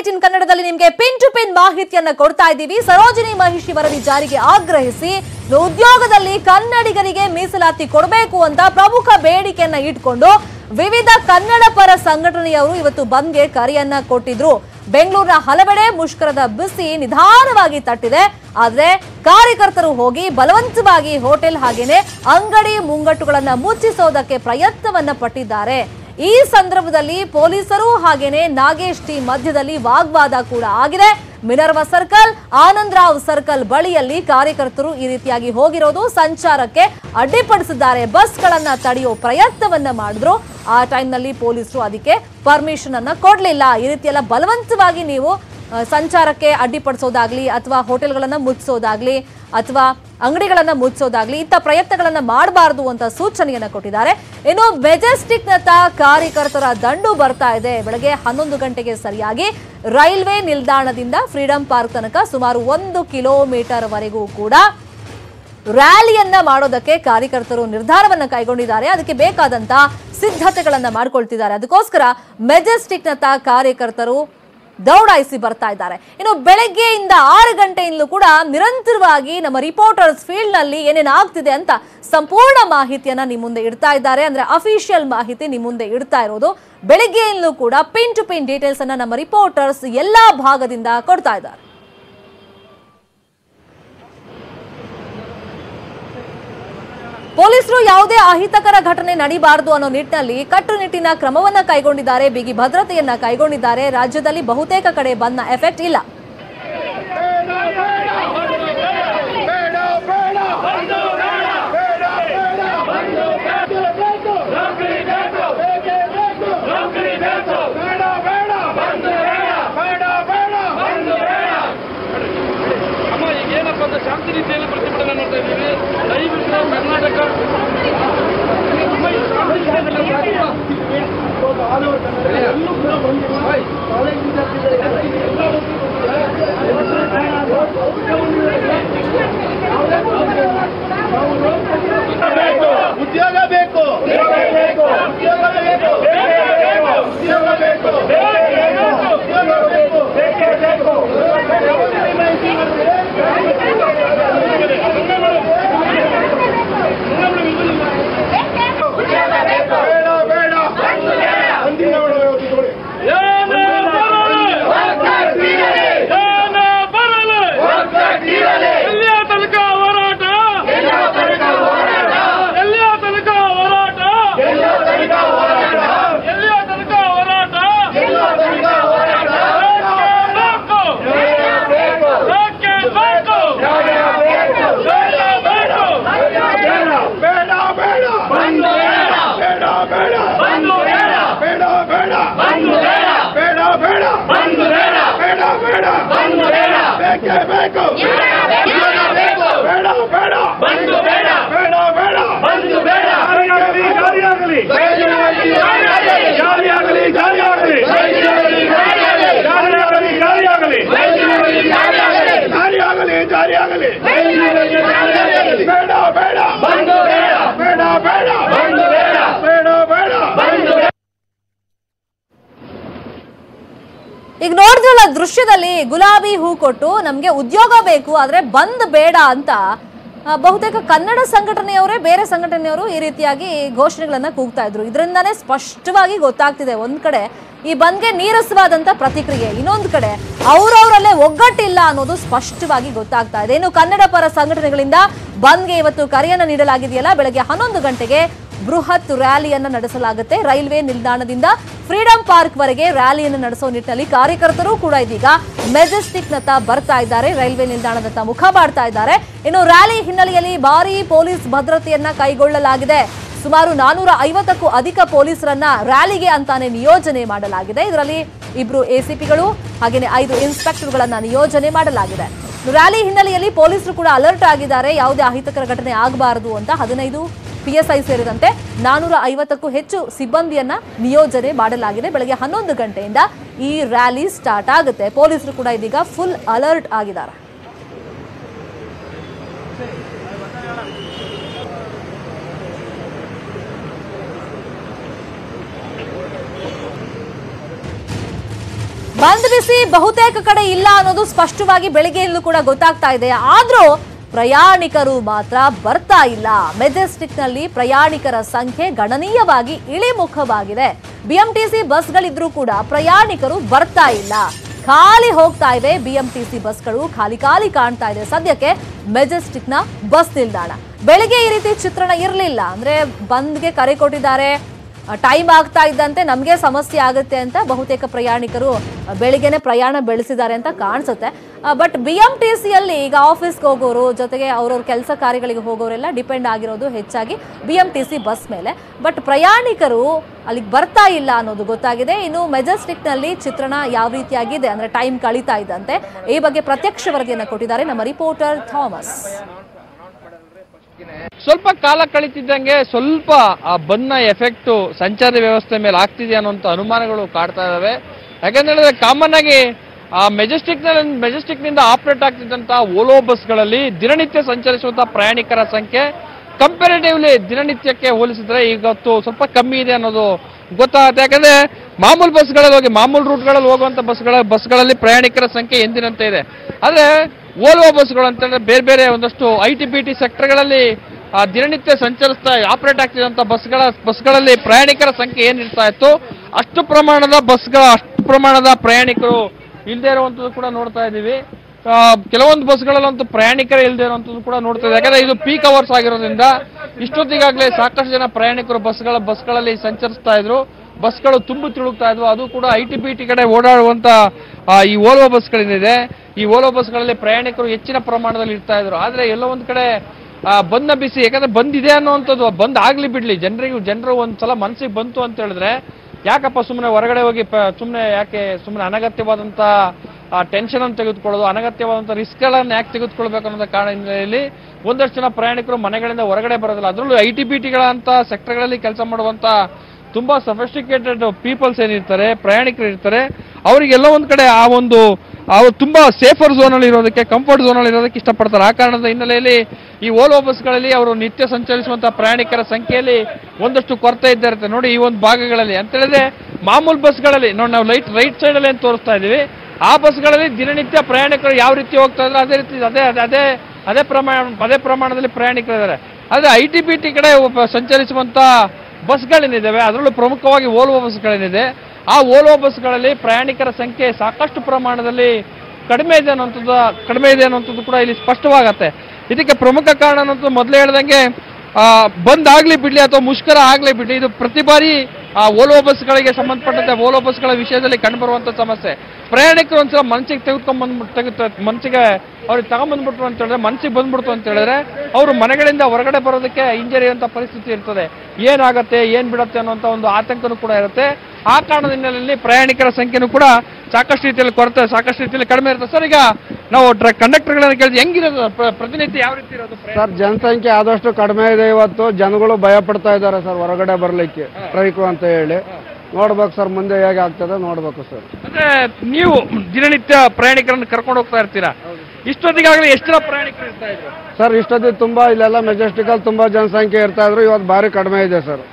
Eighteen ಕನ್ನಡದಲ್ಲಿ ನಿಮಗೆ pin to pin ಮಾಹಿತಿಯನ್ನ ಕೊಡ್ತಾ ಇದ್ದೀವಿ ಸರೋಜಿನಿ ಮಹಿಷಿ ವರದಿ ಜಾರಿಗೆ ಆಗ್ರಹಿಸಿ ಉದ್ಯೋಗದಲ್ಲಿ ಕನ್ನಡಿಗರಿಗೆ ಮೀಸಲಾತಿ ಕೊಡಬೇಕು ಅಂತ ಪ್ರಮುಖ ಬೇಡಿಕೆಯನ್ನ ಇಟ್ಕೊಂಡು ವಿವಿಧ ಕನ್ನಡ ಪರ ಸಂಘಟನೆಯವರು ಇವತ್ತು ಬಂದ್ಗೆ ಕರೆಯನ್ನ ಕೊಟ್ಟಿದ್ರು ಬೆಂಗಳೂರಿನ ಹಲವೆಡೆ ಮುಷ್ಕರದ ಬಿಸಿ ನಿಧಾನವಾಗಿ ತಟ್ಟಿದೆ ಆದ್ರೆ ಕಾರ್ಯಕರ್ತರು ಹೋಗಿ ಬಲವಂತವಾಗಿ ಹೋಟೆಲ್ ಹಾಗೇನೆ ಅಂಗಡಿ ಮುಂಗಟ್ಟುಗಳನ್ನ ಮುಚ್ಚಿಸೋದಕ್ಕೆ ಪ್ರಯತ್ನವನ್ನ ಪಟ್ಟಿದ್ದಾರೆ ಈ ಸಂದರ್ಭದಲ್ಲಿ ಪೊಲೀಸರು ಹಾಗೇನೆ ನಾಗೇಶ್ ಟಿ ಮಧ್ಯದಲ್ಲಿ ವಾಗ್ವಾದ ಕೂಡ ಆಗಿದೆ Minerva circle Anand Rao circle ಬಳಿಯಲ್ಲಿ ಕಾರ್ಯಕರ್ತರು ಈ ರೀತಿಯಾಗಿ ಹೋಗಿರೋದು ಸಂಚಾರಕ್ಕೆ ಅಡ್ಡಿಪಡಿಸಿದ್ದಾರೆ ಬಸ್ಗಳನ್ನ ತಡೆಯೋ ಪ್ರಯತ್ನವನ್ನ ಮಾಡಿದ್ರು ಆ ಟೈಮ್ನಲ್ಲಿ ಪೊಲೀಸರು ಅದಕ್ಕೆ ಪರ್ಮಿಷನ್ ಅನ್ನ ಕೊಡ್ಲಿಲ್ಲ ಈ ರೀತಿ ಎಲ್ಲ ಬಲವಂತವಾಗಿ ನೀವು ಆ, ಸಂಚಾರಕ್ಕೆ ಅಡ್ಡಿಪಡಿಸೋದಾಗ್ಲಿ ಅಥವಾ ಹೋಟೆಲ್ಗಳನ್ನ ಮುಚ್ಚಿಸೋದಾಗ್ಲಿ ಅಥವಾ ಅಂಗಡಿಗಳನ್ನ ಮುಚ್ಚಿಸೋದಾಗ್ಲಿ ಇಂಥ ಪ್ರಯತ್ನಗಳನ್ನ ಮಾಡಬಾರದು ಅಂತ ಸೂಚನೆಯನ್ನ ಕೊಟ್ಟಿದ್ದಾರೆ ಇನ್ನು ಮೆಜೆಸ್ಟಿಕ್ ನತ್ತ ಕಾರ್ಯಕರ್ತರ ದಂಡು ಬರ್ತಾ ಇದೆ ಬೆಳಗ್ಗೆ ಹನ್ನೊಂದು ಗಂಟೆಗೆ ಸರಿಯಾಗಿ ರೈಲ್ವೆ ನಿಲ್ದಾಣದಿಂದ ಫ್ರೀಡಂ ಪಾರ್ಕ್ ತನಕ ಸುಮಾರು ಒಂದು ಕಿಲೋಮೀಟರ್ ವರೆಗೂ ಕೂಡ ರ್ಯಾಲಿಯನ್ನ ಮಾಡೋದಕ್ಕೆ ಕಾರ್ಯಕರ್ತರು ನಿರ್ಧಾರವನ್ನ ಕೈಗೊಂಡಿದ್ದಾರೆ ಅದಕ್ಕೆ ಬೇಕಾದಂತ ಸಿದ್ಧತೆಗಳನ್ನ ಮಾಡ್ಕೊಳ್ತಿದ್ದಾರೆ ಅದಕ್ಕೋಸ್ಕರ ಮೆಜೆಸ್ಟಿಕ್ ನತ್ತ ಕಾರ್ಯಕರ್ತರು ದೌಡಾಯಿಸಿ ಬರ್ತಾ ಇದ್ದಾರೆ ಇನ್ನು ಬೆಳಗ್ಗೆಯಿಂದ ಆರು ಗಂಟೆಯಿಂದಲೂ ಕೂಡ ನಿರಂತರವಾಗಿ ನಮ್ಮ ರಿಪೋರ್ಟರ್ಸ್ ಫೀಲ್ಡ್ ನಲ್ಲಿ ಏನೇನ್ ಆಗ್ತಿದೆ ಅಂತ ಸಂಪೂರ್ಣ ಮಾಹಿತಿಯನ್ನ ನಿಮ್ ಮುಂದೆ ಇಡ್ತಾ ಇದ್ದಾರೆ ಅಂದ್ರೆ ಅಫಿಷಿಯಲ್ ಮಾಹಿತಿ ನಿಮ್ ಮುಂದೆ ಇಡ್ತಾ ಇರೋದು ಬೆಳಗ್ಗೆಯಿಂದಲೂ ಕೂಡ ಪಿನ್ ಟು ಪಿನ್ ಡೀಟೇಲ್ಸ್ ಅನ್ನ ನಮ್ಮ ರಿಪೋರ್ಟರ್ಸ್ ಎಲ್ಲಾ ಭಾಗದಿಂದ ಕೊಡ್ತಾ ಇದ್ದಾರೆ ಪೊಲೀಸರು ಯಾವುದೇ ಅಹಿತಕರ ಘಟನೆ ನಡೀಬಾರದು ಅನ್ನೋ ನಿಟ್ಟಿನಲ್ಲಿ ಕಟ್ಟುನಿಟ್ಟಿನ ಕ್ರಮವನ್ನ ಕೈಗೊಂಡಿದ್ದಾರೆ ಬಿಗಿ ಭದ್ರತೆಯನ್ನ ಕೈಗೊಂಡಿದ್ದಾರೆ ರಾಜ್ಯದಲ್ಲಿ ಬಹುತೇಕ ಕಡೆ ಬಂದ್ನ ಎಫೆಕ್ಟ್ ಇಲ್ಲ ಅಮ್ಮ ಈಗ ಏನಪ್ಪ ಅಂದ್ರೆ ಶಾಂತಿ ರೀತಿಯಲ್ಲಿ ಪ್ರತಿಭಟನೆ ಮಾಡ್ತಾ ಇದ್ದೀವಿ ದಯವಿಟ್ಟು ನಾವು ಕರ್ನಾಟಕ ಅಮ್ಮ, ಈ ಶಾಂತಿ ರೀತಿಯಲ್ಲಿ ಎಲ್ಲೂ ಕೂಡ ಬಂದಿಲ್ಲ. ಕಾಲೇಜ್ ವಿದ್ಯಾರ್ಥಿಗಳಿಗೆ ಎಲ್ಲರೂ ಉದ್ಯೋಗ ಬೇಕು ಉದ್ಯೋಗ ಬೇಕು ಉದ್ಯೋಗ ಬೇಕು ಉದ್ಯೋಗ ಬೇಕು ಉದ್ಯೋಗ ಬೇಕು ಬೇಡ ಬೇಡ ಅಂದಿನ ಏನೇ ಬರಲಿ ಏನೇ ಬರಲಿ ಎಲ್ಲಿಯ ತನಕ ಹೋರಾಟ ಎಲ್ಲಿಯ ತನಕ ಹೋರಾಟ ಎಲ್ಲಿಯ ತನಕ ಹೋರಾಟ ಬೇಕು ಬೇಕೇ ಬೇಕು ಬೇಡ ಬೇಕು ಬೇಡ ಬೇಡ ಬಂದು ಬೇಡ ಬೇಡ ಬೇಡ ಬಂದು ಬೇಡ ಬೇಡ ಬೇಡ ಬಂದು ಬೇಡ ಬೇಡ ಬೇಡ ಬಂದು ಬೇಡ ಬೇಡ ಬೇಡ ಬಂದು ಬೇಡ ಬೇಕೇ ಬೇಕು ಉದ್ಯೋಗ ಬೇಕು ಬೇಡ ಬೇಡ ಬಂದು ಬೇಡ ಬೇಡ ಬೇಡ ಬಂದು ಬೇಡ ಜಾರಿಯಾಗಲಿ ಜಾರಿಯಾಗಲಿ ಜಾರಿಯಾಗಲಿ ಜಾರಿಯಾಗಲಿ ಜಾರಿಯಾಗಲಿ ಜಾರಿಯಾಗಲಿ ಜಾರಿಯಾಗಲಿ ಜಾರಿಯಾಗಲಿ ಜಾರಿಯಾಗಲಿ ಜಾರಿಯಾಗಲಿ ಬೇಡ ಬೇಡ ಬಂದು ಬೇಡ ಬೇಡ ಬೇಡ ಬಂದು ಬೇಡ ಬೇಡ ಬೇಡ ಬಂದು ಬೇಡ ಈಗ ನೋಡಿದ್ರಲ್ಲ ದೃಶ್ಯದಲ್ಲಿ ಗುಲಾಬಿ ಹೂ ಕೊಟ್ಟು ನಮ್ಗೆ ಉದ್ಯೋಗ ಬೇಕು ಆದ್ರೆ ಬಂದ್ ಬೇಡ ಅಂತ ಆ, ಬಹುತೇಕ ಕನ್ನಡ ಸಂಘಟನೆಯವರೇ ಬೇರೆ ಸಂಘಟನೆಯವರು ಈ ರೀತಿಯಾಗಿ ಘೋಷಣೆಗಳನ್ನ ಕೂಗ್ತಾ ಇದ್ರು ಇದರಿಂದಾನೇ ಸ್ಪಷ್ಟವಾಗಿ ಗೊತ್ತಾಗ್ತಿದೆ ಒಂದ್ ಕಡೆ ಈ ಬಂದ್ಗೆ ನೀರಸವಾದಂತ ಪ್ರತಿಕ್ರಿಯೆ ಇನ್ನೊಂದ್ ಕಡೆ ಅವ್ರವರಲ್ಲೇ ಒಗ್ಗಟ್ಟಿಲ್ಲ ಅನ್ನೋದು ಸ್ಪಷ್ಟವಾಗಿ ಗೊತ್ತಾಗ್ತಾ ಇದೆ ಇನ್ನು ಕನ್ನಡ ಪರ ಸಂಘಟನೆಗಳಿಂದ ಬಂದ್ಗೆ ಇವತ್ತು ಕರೆಯನ್ನ ನೀಡಲಾಗಿದೆಯಲ್ಲ ಬೆಳಗ್ಗೆ ಹನ್ನೊಂದು ಗಂಟೆಗೆ ಬೃಹತ್ ರ್ಯಾಲಿಯನ್ನ ನಡೆಸಲಾಗುತ್ತೆ ರೈಲ್ವೆ ನಿಲ್ದಾಣದಿಂದ ಫ್ರೀಡಂ ಪಾರ್ಕ್ ವರೆಗೆ ರ್ಯಾಲಿಯನ್ನು ನಡೆಸೋ ನಿಟ್ಟಿನಲ್ಲಿ ಕಾರ್ಯಕರ್ತರು ಕೂಡ ಇದೀಗ ಮೆಜೆಸ್ಟಿಕ್ ನತ್ತ ಬರ್ತಾ ಇದ್ದಾರೆ ರೈಲ್ವೆ ನಿಲ್ದಾಣದತ್ತ ಮುಖ ಮಾಡ್ತಾ ಇದ್ದಾರೆ ಇನ್ನು ರ್ಯಾಲಿ ಹಿನ್ನೆಲೆಯಲ್ಲಿ ಭಾರೀ ಪೊಲೀಸ್ ಭದ್ರತೆಯನ್ನ ಕೈಗೊಳ್ಳಲಾಗಿದೆ ಸುಮಾರು ನಾನೂರ ಐವತ್ತಕ್ಕೂ ಅಧಿಕ ಪೊಲೀಸರನ್ನ ರ್ಯಾಲಿಗೆ ಅಂತಾನೆ ನಿಯೋಜನೆ ಮಾಡಲಾಗಿದೆ ಇದರಲ್ಲಿ ಇಬ್ರು ಎಸಿಪಿಗಳು ಹಾಗೇನೆ ಐದು ಇನ್ಸ್ಪೆಕ್ಟರ್ಗಳನ್ನ ನಿಯೋಜನೆ ಮಾಡಲಾಗಿದೆ ರ್ಯಾಲಿ ಹಿನ್ನೆಲೆಯಲ್ಲಿ ಪೊಲೀಸರು ಕೂಡ ಅಲರ್ಟ್ ಆಗಿದ್ದಾರೆ ಯಾವುದೇ ಅಹಿತಕರ ಘಟನೆ ಆಗಬಾರದು ಅಂತ ಹದಿನೈದು ಪಿಎಸ್ಐ ಸೇರಿದಂತೆ ನಾನೂರ ಐವತ್ತಕ್ಕೂ ಹೆಚ್ಚು ಸಿಬ್ಬಂದಿಯನ್ನ ನಿಯೋಜನೆ ಮಾಡಲಾಗಿದೆ ಬೆಳಗ್ಗೆ ಹನ್ನೊಂದು ಗಂಟೆಯಿಂದ ಈ ರ್ಯಾಲಿ ಸ್ಟಾರ್ಟ್ ಆಗುತ್ತೆ ಪೊಲೀಸರು ಕೂಡ ಇದೀಗ ಫುಲ್ ಅಲರ್ಟ್ ಆಗಿದ್ದಾರೆ ಬಂದ್ ಬಿಸಿ ಬಹುತೇಕ ಕಡೆ ಇಲ್ಲ ಅನ್ನೋದು ಸ್ಪಷ್ಟವಾಗಿ ಬೆಳಿಗ್ಗೆಯಲ್ಲೂ ಕೂಡ ಗೊತ್ತಾಗ್ತಾ ಇದೆ ಆದ್ರೂ ಪ್ರಯಾಣಿಕರು ಮಾತ್ರ ಬರ್ತಾ ಇಲ್ಲ ಮೆಜೆಸ್ಟಿಕ್ ನಲ್ಲಿ ಪ್ರಯಾಣಿಕರ ಸಂಖ್ಯೆ ಗಣನೀಯವಾಗಿ ಇಳಿಮುಖವಾಗಿದೆ ಬಿಎಂಟಿಸಿ ಬಸ್ಗಳಿದ್ರೂ ಕೂಡ ಪ್ರಯಾಣಿಕರು ಬರ್ತಾ ಇಲ್ಲ ಖಾಲಿ ಹೋಗ್ತಾ ಇವೆ ಬಿಎಂಟಿಸಿ ಬಸ್ಗಳು ಖಾಲಿ ಖಾಲಿ ಕಾಣ್ತಾ ಇದೆ ಸದ್ಯಕ್ಕೆ ಮೆಜೆಸ್ಟಿಕ್ ನ ಬಸ್ ನಿಲ್ದಾಣ ಬೆಳಿಗ್ಗೆ ಈ ರೀತಿ ಚಿತ್ರಣ ಇರಲಿಲ್ಲ ಅಂದ್ರೆ ಬಂದ್ಗೆ ಕರೆ ಕೊಟ್ಟಿದ್ದಾರೆ ಟೈಮ್ ಆಗ್ತಾ ಇದ್ದಂತೆ ನಮಗೆ ಸಮಸ್ಯೆ ಆಗುತ್ತೆ ಅಂತ ಬಹುತೇಕ ಪ್ರಯಾಣಿಕರು ಅಹ್, ಬೆಳಿಗ್ಗೆನೆ ಪ್ರಯಾಣ ಬೆಳೆಸಿದ್ದಾರೆ ಅಂತ ಕಾಣಿಸುತ್ತೆ ಬಟ್ ಬಿ ಎಂ ಟಿ ಸಿಯಲ್ಲಿ ಈಗ ಆಫೀಸ್ಗೆ ಹೋಗೋರು ಜೊತೆಗೆ ಅವ್ರವ್ರ ಕೆಲಸ ಕಾರ್ಯಗಳಿಗೆ ಹೋಗೋರೆಲ್ಲ ಡಿಪೆಂಡ್ ಆಗಿರೋದು ಹೆಚ್ಚಾಗಿ B M T C bus ಮೇಲೆ ಬಟ್ ಪ್ರಯಾಣಿಕರು ಅಲ್ಲಿಗೆ ಬರ್ತಾ ಇಲ್ಲ ಅನ್ನೋದು ಗೊತ್ತಾಗಿದೆ ಇನ್ನು ಮೆಜೆಸ್ಟಿಕ್ನಲ್ಲಿ ಚಿತ್ರಣ ಯಾವ ರೀತಿಯಾಗಿದೆ ಅಂದ್ರೆ ಟೈಮ್ ಕಳೀತಾ ಇದ್ದಂತೆ ಈ ಬಗ್ಗೆ ಪ್ರತ್ಯಕ್ಷ ವರದಿಯನ್ನು ಕೊಟ್ಟಿದ್ದಾರೆ ನಮ್ಮ ರಿಪೋರ್ಟರ್ ಥಾಮಸ್ ಸ್ವಲ್ಪ ಕಾಲ ಕಳೀತಿದ್ದಂಗೆ ಸ್ವಲ್ಪ ಆ ಬನ್ನ ಎಫೆಕ್ಟ್ ಸಂಚಾರಿ ವ್ಯವಸ್ಥೆ ಮೇಲೆ ಆಗ್ತಿದೆ ಅನ್ನೋಂಥ ಅನುಮಾನಗಳು ಕಾಡ್ತಾ ಇದಾವೆ ಯಾಕಂತ ಹೇಳಿದ್ರೆ ಕಾಮನ್ ಆಗಿ ಆ ಮೆಜೆಸ್ಟಿಕ್ ಮೆಜೆಸ್ಟಿಕ್ ನಿಂದ ಆಪರೇಟ್ ಆಗ್ತಿದ್ದಂತ ಓಲೋ ಬಸ್ಗಳಲ್ಲಿ ದಿನನಿತ್ಯ ಸಂಚರಿಸುವಂತ ಪ್ರಯಾಣಿಕರ ಸಂಖ್ಯೆ ಕಂಪೇರಿಟಿವ್ಲಿ ದಿನನಿತ್ಯಕ್ಕೆ ಹೋಲಿಸಿದ್ರೆ ಇವತ್ತು ಸ್ವಲ್ಪ ಕಮ್ಮಿ ಇದೆ ಅನ್ನೋದು ಗೊತ್ತಾಗುತ್ತೆ ಯಾಕಂದ್ರೆ ಮಾಮೂಲು ಬಸ್ಗಳಲ್ಲಿ ಹೋಗಿ ಮಾಮೂಲು ರೂಟ್ಗಳಲ್ಲಿ ಹೋಗುವಂತ ಬಸ್ಗಳ ಬಸ್ಗಳಲ್ಲಿ ಪ್ರಯಾಣಿಕರ ಸಂಖ್ಯೆ ಎಂದಿನಂತೆ ಇದೆ ಆದ್ರೆ ಓಲ್ವೋ ಬಸ್ಗಳು ಅಂತಂದ್ರೆ ಬೇರೆ ಬೇರೆ ಒಂದಷ್ಟು ಐ ಟಿ ಬಿ ಟಿ ಸೆಕ್ಟರ್ಗಳಲ್ಲಿ ಆ ದಿನನಿತ್ಯ ಸಂಚರಿಸ್ತಾ ಆಪರೇಟ್ ಆಗ್ತಿದ್ದಂತ ಬಸ್ಗಳ ಬಸ್ಗಳಲ್ಲಿ ಪ್ರಯಾಣಿಕರ ಸಂಖ್ಯೆ ಏನ್ ಇರ್ತಾ ಇತ್ತು ಅಷ್ಟು ಪ್ರಮಾಣದ ಬಸ್ಗಳ ಅಷ್ಟು ಪ್ರಮಾಣದ ಪ್ರಯಾಣಿಕರು ಇಲ್ಲದೆ ಇರುವಂತದ್ದು ಕೂಡ ನೋಡ್ತಾ ಇದ್ದೀವಿ ಆ, ಕೆಲವೊಂದು ಬಸ್ಗಳಲ್ಲಂತೂ ಪ್ರಯಾಣಿಕರೇ ಇಲ್ಲದೆ ಇರುವಂತದ್ದು ಕೂಡ ನೋಡ್ತಾ ಇದ್ದೀವಿ ಯಾಕಂದ್ರೆ ಇದು ಪೀಕ್ ಅವರ್ಸ್ ಆಗಿರೋದ್ರಿಂದ ಇಷ್ಟೊತ್ತಿಗಾಗಲೇ ಸಾಕಷ್ಟು ಜನ ಪ್ರಯಾಣಿಕರು ಬಸ್ಗಳ ಬಸ್ಗಳಲ್ಲಿ ಸಂಚರಿಸ್ತಾ ಇದ್ರು ಬಸ್ಗಳು ತುಂಬಿ ತಿಳುಗ್ತಾ ಇದ್ವು ಅದು ಕೂಡ ಐ ಟಿ ಬಿ ಟಿ ಕಡೆ ಓಡಾಡುವಂತ ಆ, ಈ ಓಲ್ವೋ ಬಸ್ಗಳೇನಿದೆ ಈ ಓಲ್ವೋ ಬಸ್ಗಳಲ್ಲಿ ಪ್ರಯಾಣಿಕರು ಹೆಚ್ಚಿನ ಪ್ರಮಾಣದಲ್ಲಿ ಇರ್ತಾ ಇದ್ರು ಆದ್ರೆ ಎಲ್ಲೋ ಒಂದ್ ಕಡೆ ಆ, ಬಂದ ಬಿಸಿ ಯಾಕಂದ್ರೆ ಬಂದಿದೆ ಅನ್ನುವಂಥದ್ದು ಬಂದ್ ಆಗ್ಲಿ ಬಿಡ್ಲಿ ಜನರಿಗೆ ಜನರು ಒಂದ್ಸಲ ಮನಸ್ಸಿಗೆ ಬಂತು ಅಂತ ಹೇಳಿದ್ರೆ ಯಾಕಪ್ಪ ಸುಮ್ಮನೆ ಹೊರಗಡೆ ಹೋಗಿ ಸುಮ್ಮನೆ ಯಾಕೆ ಸುಮ್ಮನೆ ಅನಗತ್ಯವಾದಂತ ಆ ಟೆನ್ಷನ್ ಅನ್ನು ತೆಗೆದುಕೊಳ್ಳೋದು ಅನಗತ್ಯವಾದಂತ ರಿಸ್ಕ್ ಗಳನ್ನ ಯಾಕೆ ತೆಗೆದುಕೊಳ್ಬೇಕು ಅನ್ನೋ ಕಾರಣ ಹಿನ್ನೆಲೆಯಲ್ಲಿ ಒಂದಷ್ಟು ಜನ ಪ್ರಯಾಣಿಕರು ಮನೆಗಳಿಂದ ಹೊರಗಡೆ ಬರೋದಿಲ್ಲ ಅದರಲ್ಲೂ ಐ ಟಿ ಬಿ ಟಿಗಳಂತ ಸೆಕ್ಟರ್ಗಳಲ್ಲಿ ಕೆಲಸ ಮಾಡುವಂತ ತುಂಬಾ ಸಫಿಸ್ಟಿಕೇಟೆಡ್ ಪೀಪಲ್ಸ್ ಏನಿರ್ತಾರೆ ಪ್ರಯಾಣಿಕರು ಇರ್ತಾರೆ ಅವರಿಗೆಲ್ಲ ಒಂದ್ ಕಡೆ ಆ ಒಂದು ಅವ್ರು ತುಂಬಾ ಸೇಫರ್ ಝೋನ್ ಅಲ್ಲಿ ಇರೋದಕ್ಕೆ ಕಂಫರ್ಟ್ ಝೋನ್ ಅಲ್ಲಿ ಇರೋದಕ್ಕೆ ಇಷ್ಟಪಡ್ತಾರೆ ಆ ಕಾರಣದ ಹಿನ್ನೆಲೆಯಲ್ಲಿ ಈ ಓಲೋ ಬಸ್ಗಳಲ್ಲಿ ಅವರು ನಿತ್ಯ ಸಂಚರಿಸುವಂತಹ ಪ್ರಯಾಣಿಕರ ಸಂಖ್ಯೆಯಲ್ಲಿ ಒಂದಷ್ಟು ಕೊರತೆ ಇದ್ದೇ ಇರುತ್ತೆ ನೋಡಿ ಈ ಒಂದು ಭಾಗಗಳಲ್ಲಿ ಅಂತ ಹೇಳಿದ್ರೆ ಮಾಮೂಲು ಬಸ್ಗಳಲ್ಲಿ ನೋಡಿ ನಾವು ಲೈಟ್ ರೈಟ್ ಸೈಡ್ ಅಲ್ಲಿ ಏನ್ ತೋರಿಸ್ತಾ ಇದೀವಿ ಆ ಬಸ್ಗಳಲ್ಲಿ ದಿನನಿತ್ಯ ಪ್ರಯಾಣಿಕರು ಯಾವ ರೀತಿ ಹೋಗ್ತಾ ಇದ್ರೆ ಅದೇ ರೀತಿ ಅದೇ ಅದೇ ಅದೇ ಅದೇ ಪ್ರಮಾಣ ಅದೇ ಪ್ರಮಾಣದಲ್ಲಿ ಪ್ರಯಾಣಿಕರು ಇದ್ದಾರೆ ಆದ್ರೆ ಐ ಟಿ ಬಿ ಟಿ ಕಡೆ ಒಬ್ಬ ಸಂಚರಿಸುವಂತ ಬಸ್ಗಳೇನಿದ್ದಾವೆ ಅದರಲ್ಲೂ ಪ್ರಮುಖವಾಗಿ ಓಲ್ವೋ ಬಸ್ಗಳೇನಿದೆ ಆ ಓಲ್ವೋ ಬಸ್ಗಳಲ್ಲಿ ಪ್ರಯಾಣಿಕರ ಸಂಖ್ಯೆ ಸಾಕಷ್ಟು ಪ್ರಮಾಣದಲ್ಲಿ ಕಡಿಮೆ ಇದೆ ಅನ್ನೋಂಥದ್ದು ಕಡಿಮೆ ಇದೆ ಅನ್ನೋಂಥದ್ದು ಕೂಡ ಇಲ್ಲಿ ಸ್ಪಷ್ಟವಾಗತ್ತೆ ಇದಕ್ಕೆ ಪ್ರಮುಖ ಕಾರಣ ಅನ್ನೋದು ಮೊದಲೇ ಹೇಳ್ದಂಗೆ ಆ, ಬಂದ್ ಆಗ್ಲಿ ಬಿಡ್ಲಿ ಅಥವಾ ಮುಷ್ಕರ ಆಗ್ಲಿ ಬಿಡ್ಲಿ ಇದು ಪ್ರತಿ ಬಾರಿ ಆ ಓಲೋ ಬಸ್ಗಳಿಗೆ ಸಂಬಂಧಪಟ್ಟಂತೆ ಓಲೋ ಬಸ್ಗಳ ವಿಷಯದಲ್ಲಿ ಕಂಡುಬರುವಂತ ಸಮಸ್ಯೆ ಪ್ರಯಾಣಿಕರು ಒಂದ್ಸಲ ಮನಸ್ಸಿಗೆ ತೆಗೆದುಕೊಂಡ್ ಬಂದ್ಬಿಟ್ಟು ತೆಗೆದು ಮನಸ್ಸಿಗೆ ಅವ್ರಿಗೆ ತಗೊಂಬಂದ್ಬಿಟ್ರು ಅಂತ ಹೇಳಿದ್ರೆ ಮನಸ್ಸಿಗೆ ಬಂದ್ಬಿಡ್ತು ಅಂತ ಹೇಳಿದ್ರೆ ಅವರು ಮನೆಗಳಿಂದ ಹೊರಗಡೆ ಬರೋದಕ್ಕೆ ಹಿಂಜರಿಯುವಂತ ಪರಿಸ್ಥಿತಿ ಇರ್ತದೆ ಏನಾಗತ್ತೆ ಏನ್ ಬಿಡತ್ತೆ ಅನ್ನೋಂಥ ಒಂದು ಆತಂಕನೂ ಕೂಡ ಇರುತ್ತೆ ಆ ಕಾರಣದ ಹಿನ್ನೆಲೆಯಲ್ಲಿ ಪ್ರಯಾಣಿಕರ ಸಂಖ್ಯೆನೂ ಕೂಡ ಸಾಕಷ್ಟು ರೀತಿಯಲ್ಲಿ ಕೊರತೆ ಸಾಕಷ್ಟು ರೀತಿಯಲ್ಲಿ ಕಡಿಮೆ ಇರುತ್ತೆ ಸರ್ ಈಗ ನಾವು ಕಂಡಕ್ಟರ್ಗಳನ್ನ ಕೇಳಿದ್ವಿ ಹೆಂಗಿರೋದು ಪ್ರ- ಪ್ರತಿನಿತ್ಯ ಯಾವ ರೀತಿ ಇರೋದು ಪ್ರಯಾಣ? ಸರ್ ಜನಸಂಖ್ಯೆ ಆದಷ್ಟು ಕಡಿಮೆ ಇದೆ ಇವತ್ತು ಜನಗಳು ಭಯ ಪಡ್ತಾ ಇದ್ದಾರೆ ಸರ್ ಹೊರಗಡೆ ಬರ್ಲಿಕ್ಕೆ ಸ್ಟ್ರೈಕು ಅಂತ ಹೇಳಿ ನೋಡ್ಬೇಕು ಸರ್ ಮುಂದೆ ಹೇಗೆ ಆಗ್ತದೆ ನೋಡ್ಬೇಕು ಸರ್ ಅಂದ್ರೆ ನೀವು ದಿನನಿತ್ಯ ಪ್ರಯಾಣಿಕರನ್ನು ಕರ್ಕೊಂಡು ಹೋಗ್ತಾ ಇರ್ತೀರಾ ಇಷ್ಟೊತ್ತಿಗಾಗಲೇ ಎಷ್ಟು ಜನ ಪ್ರಯಾಣಿಕರು ಇರ್ತಾ ಇದ್ರು ಸರ್ ಇಷ್ಟೊತ್ತಿಗೆ ತುಂಬಾ ಇಲ್ಲೆಲ್ಲ ಮೆಜೆಸ್ಟಿಕಲ್ ತುಂಬಾ ಜನಸಂಖ್ಯೆ ಇರ್ತಾ ಇದ್ರು ಇವತ್ತು ಭಾರಿ ಕಡಿಮೆ ಇದೆ ಸರ್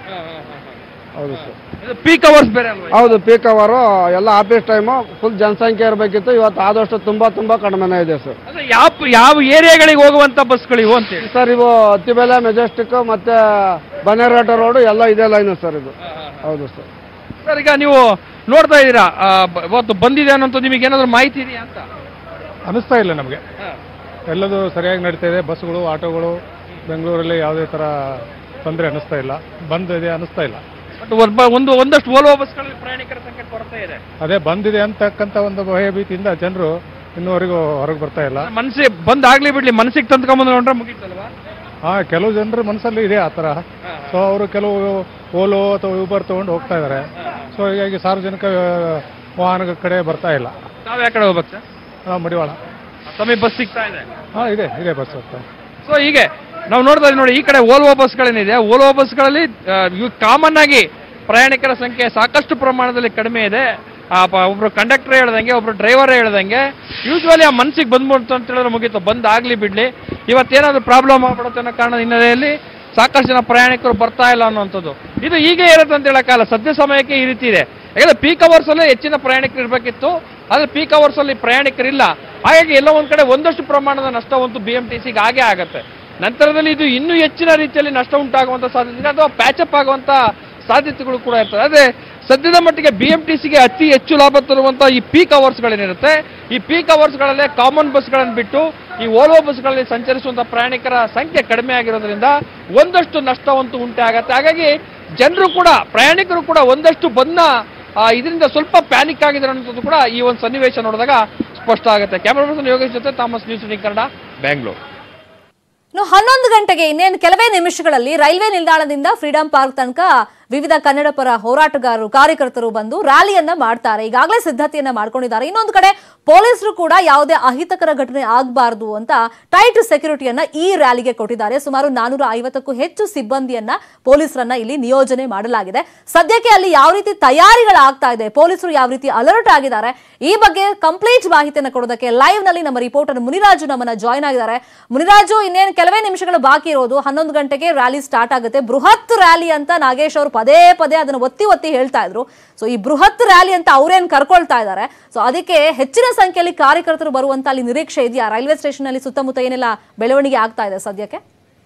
ಹೌದು ಸರ್ ಪೀಕ್ ಅವರ್ಸ್ ಬೇರೆ ಅಲ್ವಾ ಹೌದು ಪೀಕ್ ಅವರು ಎಲ್ಲ ಆಫೀಸ್ ಟೈಮು ಫುಲ್ ಜನಸಂಖ್ಯೆ ಇರಬೇಕಿತ್ತು ಇವತ್ತು ಆದಷ್ಟು ತುಂಬಾ ತುಂಬಾ ಕಡಿಮೆನೇ ಇದೆ ಸರ್ ಅಂದ್ರೆ ಯಾವ ಯಾವ ಏರಿಯಾಗಳಿಗೆ ಹೋಗುವಂತ ಬಸ್ಗಳು ಇವು ಅಂತೇಳಿ ಸರ್ ಇವು ಹತ್ತಿಬೆಲೆ ಮೆಜೆಸ್ಟಿಕ್ ಮತ್ತೆ ಬನ್ನೇರಘಟ್ಟ ರೋಡು ಎಲ್ಲ ಇದೇ ಲೈನು ಸರ್ ಇದು ಹೌದು ಸರ್ ಸರ್ ಈಗ ನೀವು ನೋಡ್ತಾ ಇದ್ದೀರಾ ಆ, ಬ- ಇವತ್ತು ಬಂದಿದೆ ಅನ್ನೋಂಥ ನಿಮಗೆ ಏನಾದ್ರು ಮಾಹಿತಿ ಇದೆಯಾ ಅಂತ ಅನಿಸ್ತಾ ಇಲ್ಲ ನಮಗೆ ಎಲ್ಲದೂ ಸರಿಯಾಗಿ ನಡೀತಾ ಇದೆ ಬಸ್ಗಳು ಆಟೋಗಳು ಬೆಂಗಳೂರಲ್ಲಿ ಯಾವುದೇ ಥರ ತೊಂದರೆ ಅನ್ನಿಸ್ತಾ ಇಲ್ಲ ಬಂದ್ ಇದೆ ಅನ್ನಿಸ್ತಾ ಇಲ್ಲ ಬಟ್ ಒಬ್ಬ ಒಂದು ಒಂದಷ್ಟು ಓಲೋ ಬಸ್ಗಳಲ್ಲಿ ಪ್ರಯಾಣಿಕರ ಸಂಖ್ಯೆ ಕೊರತೆ ಇದೆ ಅದೇ ಬಂದಿದೆ ಅಂತಕ್ಕಂಥ ಒಂದು ಭಯಭೀತಿಯಿಂದ ಜನರು ಇನ್ನೂವರೆಗೂ ಹೊರಗೆ ಬರ್ತಾ ಇಲ್ಲ ಮನಸ್ಸಿಗೆ ಬಂದ್ ಆಗ್ಲಿ ಬಿಡ್ಲಿ ಮನಸ್ಸಿಗೆ ತಂದ್ಕೊಂಬಂದ್ರೆ ಮುಗೀತಲ್ವಾ ಹಾ ಕೆಲವು ಜನರ ಮನಸ್ಸಲ್ಲಿ ಇದೆ ಆ ಥರ ಸೊ ಅವರು ಕೆಲವು ಓಲೋ ಅಥವಾ ಯೂಬರ್ ತಗೊಂಡು ಹೋಗ್ತಾ ಇದ್ದಾರೆ ಸೊ ಹೀಗಾಗಿ ಸಾರ್ವಜನಿಕ ವಾಹನಗಳ ಕಡೆ ಬರ್ತಾ ಇಲ್ಲ ತಾವ್ ಯಾವ ಕಡೆ ಹೋಗ್ಬೇಕು ಸರ್ ಆ, ಮಡಿವಾಳ ಸಮೀಪ ಬಸ್ ಸಿಗ್ತಾ ಇದೆ ಹಾ ಇದೆ ಇದೆ ಬಸ್ ಹೋಗ್ತಾ ಸೊ ಹೀಗೆ ನಾವು ನೋಡ್ತಾ ಇದ್ದೀವಿ ನೋಡಿ ಈ ಕಡೆ ಓಲ್ವೋ ಬಸ್ಗಳೇನಿದೆ ಓಲ್ವೋ ಬಸ್ಗಳಲ್ಲಿ ಕಾಮನ್ ಆಗಿ ಪ್ರಯಾಣಿಕರ ಸಂಖ್ಯೆ ಸಾಕಷ್ಟು ಪ್ರಮಾಣದಲ್ಲಿ ಕಡಿಮೆ ಇದೆ ಆ ಪ- ಒಬ್ರು ಕಂಡಕ್ಟರ್ ಹೇಳ್ದಂಗೆ ಒಬ್ರು ಡ್ರೈವರ್ ಹೇಳ್ದಂಗೆ ಯೂಶ್ವಲಿ ಆ ಮನ್ಸಿಗೆ ಬಂದ್ಬಿಡ್ತು ಅಂತ ಹೇಳಿದ್ರೆ ಮುಗೀತು ಬಂದ್ ಆಗ್ಲಿ ಬಿಡ್ಲಿ ಇವತ್ತೇನಾದ್ರೂ ಪ್ರಾಬ್ಲಮ್ ಆಗ್ಬಿಡುತ್ತೆ ಅನ್ನೋ ಕಾರಣದ ಹಿನ್ನೆಲೆಯಲ್ಲಿ ಸಾಕಷ್ಟು ಜನ ಪ್ರಯಾಣಿಕರು ಬರ್ತಾ ಇಲ್ಲ ಅನ್ನುವಂಥದ್ದು ಇದು ಹೀಗೆ ಇರುತ್ತೆ ಅಂತ ಹೇಳಕ್ಕಾಗಲ್ಲ ಸದ್ಯ ಸಮಯಕ್ಕೆ ಈ ರೀತಿ ಇದೆ ಯಾಕಂದ್ರೆ ಪೀಕ್ ಅವರ್ಸ್ ಅಲ್ಲೇ ಹೆಚ್ಚಿನ ಪ್ರಯಾಣಿಕರು ಇರಬೇಕಿತ್ತು ಆದ್ರೆ ಪೀಕ್ ಅವರ್ಸ್ ಅಲ್ಲಿ ಪ್ರಯಾಣಿಕರಿಲ್ಲ ಹಾಗಾಗಿ ಎಲ್ಲ ಒಂದ್ ಕಡೆ ಒಂದಷ್ಟು ಪ್ರಮಾಣದ ನಷ್ಟವಂತೂ ಬಿ ಎಂ ಟಿ ಸಿಗೆ ಆಗೇ ಆಗತ್ತೆ ನಂತರದಲ್ಲಿ ಇದು ಇನ್ನೂ ಹೆಚ್ಚಿನ ರೀತಿಯಲ್ಲಿ ನಷ್ಟ ಉಂಟಾಗುವಂತ ಸಾಧ್ಯತೆ ಇದೆ ಅಥವಾ ಪ್ಯಾಚಪ್ ಆಗುವಂತ ಸಾಧ್ಯತೆಗಳು ಕೂಡ ಇರ್ತದೆ ಅದೇ ಸದ್ಯದ ಮಟ್ಟಿಗೆ ಬಿ ಎಂ ಟಿ ಸಿಗೆ ಅತಿ ಹೆಚ್ಚು ಲಾಭ ತರುವಂತ ಈ ಪೀಕ್ ಅವರ್ಸ್ಗಳೇನಿರುತ್ತೆ ಈ ಪೀಕ್ ಅವರ್ಸ್ಗಳಲ್ಲೇ ಕಾಮನ್ ಬಸ್ಗಳನ್ನು ಬಿಟ್ಟು ಈ ಓಲ್ವೋ ಬಸ್ಗಳಲ್ಲಿ ಸಂಚರಿಸುವಂತ ಪ್ರಯಾಣಿಕರ ಸಂಖ್ಯೆ ಕಡಿಮೆ ಆಗಿರೋದ್ರಿಂದ ಒಂದಷ್ಟು ನಷ್ಟವಂತೂ ಉಂಟೆ ಆಗತ್ತೆ ಹಾಗಾಗಿ ಜನರು ಕೂಡ ಪ್ರಯಾಣಿಕರು ಕೂಡ ಒಂದಷ್ಟು ಬಂದ ಇದರಿಂದ ಸ್ವಲ್ಪ ಪ್ಯಾನಿಕ್ ಆಗಿದ್ದಾರೆ ಅನ್ನೋದು ಕೂಡ ಈ ಒಂದು ಸನ್ನಿವೇಶ ನೋಡಿದಾಗ ಸ್ಪಷ್ಟ ಆಗುತ್ತೆ ಕ್ಯಾಮರಾ ಪರ್ಸನ್ ಯೋಗೇಶ್ ಜೊತೆ Thomas news eighteen Kannada Bangalore ಇನ್ನು ಹನ್ನೊಂದು ಗಂಟೆಗೆ ಇನ್ನೇನು ಕೆಲವೇ ನಿಮಿಷಗಳಲ್ಲಿ ರೈಲ್ವೆ ನಿಲ್ದಾಣದಿಂದ ಫ್ರೀಡಂ ಪಾರ್ಕ್ ತನಕ ವಿವಿಧ ಕನ್ನಡ ಪರ ಹೋರಾಟಗಾರರು ಕಾರ್ಯಕರ್ತರು ಬಂದು ರ್ಯಾಲಿಯನ್ನ ಮಾಡ್ತಾರೆ ಈಗಾಗಲೇ ಸಿದ್ಧತೆಯನ್ನ ಮಾಡ್ಕೊಂಡಿದ್ದಾರೆ ಇನ್ನೊಂದು ಕಡೆ ಪೊಲೀಸರು ಕೂಡ ಯಾವುದೇ ಅಹಿತಕರ ಘಟನೆ ಆಗಬಾರದು ಅಂತ ಟೈಟ್ ಸೆಕ್ಯೂರಿಟಿಯನ್ನ ಈ ರ್ಯಾಲಿಗೆ ಕೊಟ್ಟಿದ್ದಾರೆ ಸುಮಾರು ನಾನೂರ ಐವತ್ತಕ್ಕೂ ಹೆಚ್ಚು ಸಿಬ್ಬಂದಿಯನ್ನ ಪೊಲೀಸರನ್ನ ಇಲ್ಲಿ ನಿಯೋಜನೆ ಮಾಡಲಾಗಿದೆ ಸದ್ಯಕ್ಕೆ ಅಲ್ಲಿ ಯಾವ ರೀತಿ ತಯಾರಿಗಳಾಗ್ತಾ ಇದೆ ಪೊಲೀಸರು ಯಾವ ರೀತಿ ಅಲರ್ಟ್ ಆಗಿದ್ದಾರೆ ಈ ಬಗ್ಗೆ ಕಂಪ್ಲೀಟ್ ಮಾಹಿತಿಯನ್ನು ಕೊಡೋದಕ್ಕೆ ಲೈವ್ ನಲ್ಲಿ ನಮ್ಮ ರಿಪೋರ್ಟರ್ ಮುನಿರಾಜು ನಮ್ಮನ್ನ ಜಾಯ್ನ್ ಆಗಿದ್ದಾರೆ ಮುನಿರಾಜು ಇನ್ನೇನು ಕೆಲವೇ ನಿಮಿಷಗಳು ಬಾಕಿ ಇರೋದು ಹನ್ನೊಂದು ಗಂಟೆಗೆ ರ್ಯಾಲಿ ಸ್ಟಾರ್ಟ್ ಆಗುತ್ತೆ ಬೃಹತ್ ರ್ಯಾಲಿ ಅಂತ ನಾಗೇಶ್ ಅವರು ಪದೇ ಪದೇ ಅದನ್ನು ಒತ್ತಿ ಒತ್ತಿ ಹೇಳ್ತಾ ಇದ್ರು ಸೊ ಈ ಬೃಹತ್ ರ್ಯಾಲಿ ಅಂತ ಅವ್ರೇನ್ ಕರ್ಕೊಳ್ತಾ ಇದ್ದಾರೆ ಸೊ ಅದಕ್ಕೆ ಹೆಚ್ಚಿನ ಸಂಖ್ಯೆಯಲ್ಲಿ ಕಾರ್ಯಕರ್ತರು ಬರುವಂತ ಅಲ್ಲಿ ನಿರೀಕ್ಷೆ ಇದೆಯಾ ರೈಲ್ವೆ ಸ್ಟೇಷನ್ ಅಲ್ಲಿ ಸುತ್ತಮುತ್ತ ಏನೆಲ್ಲ ಬೆಳವಣಿಗೆ ಆಗ್ತಾ ಇದೆ ಸದ್ಯಕ್ಕೆ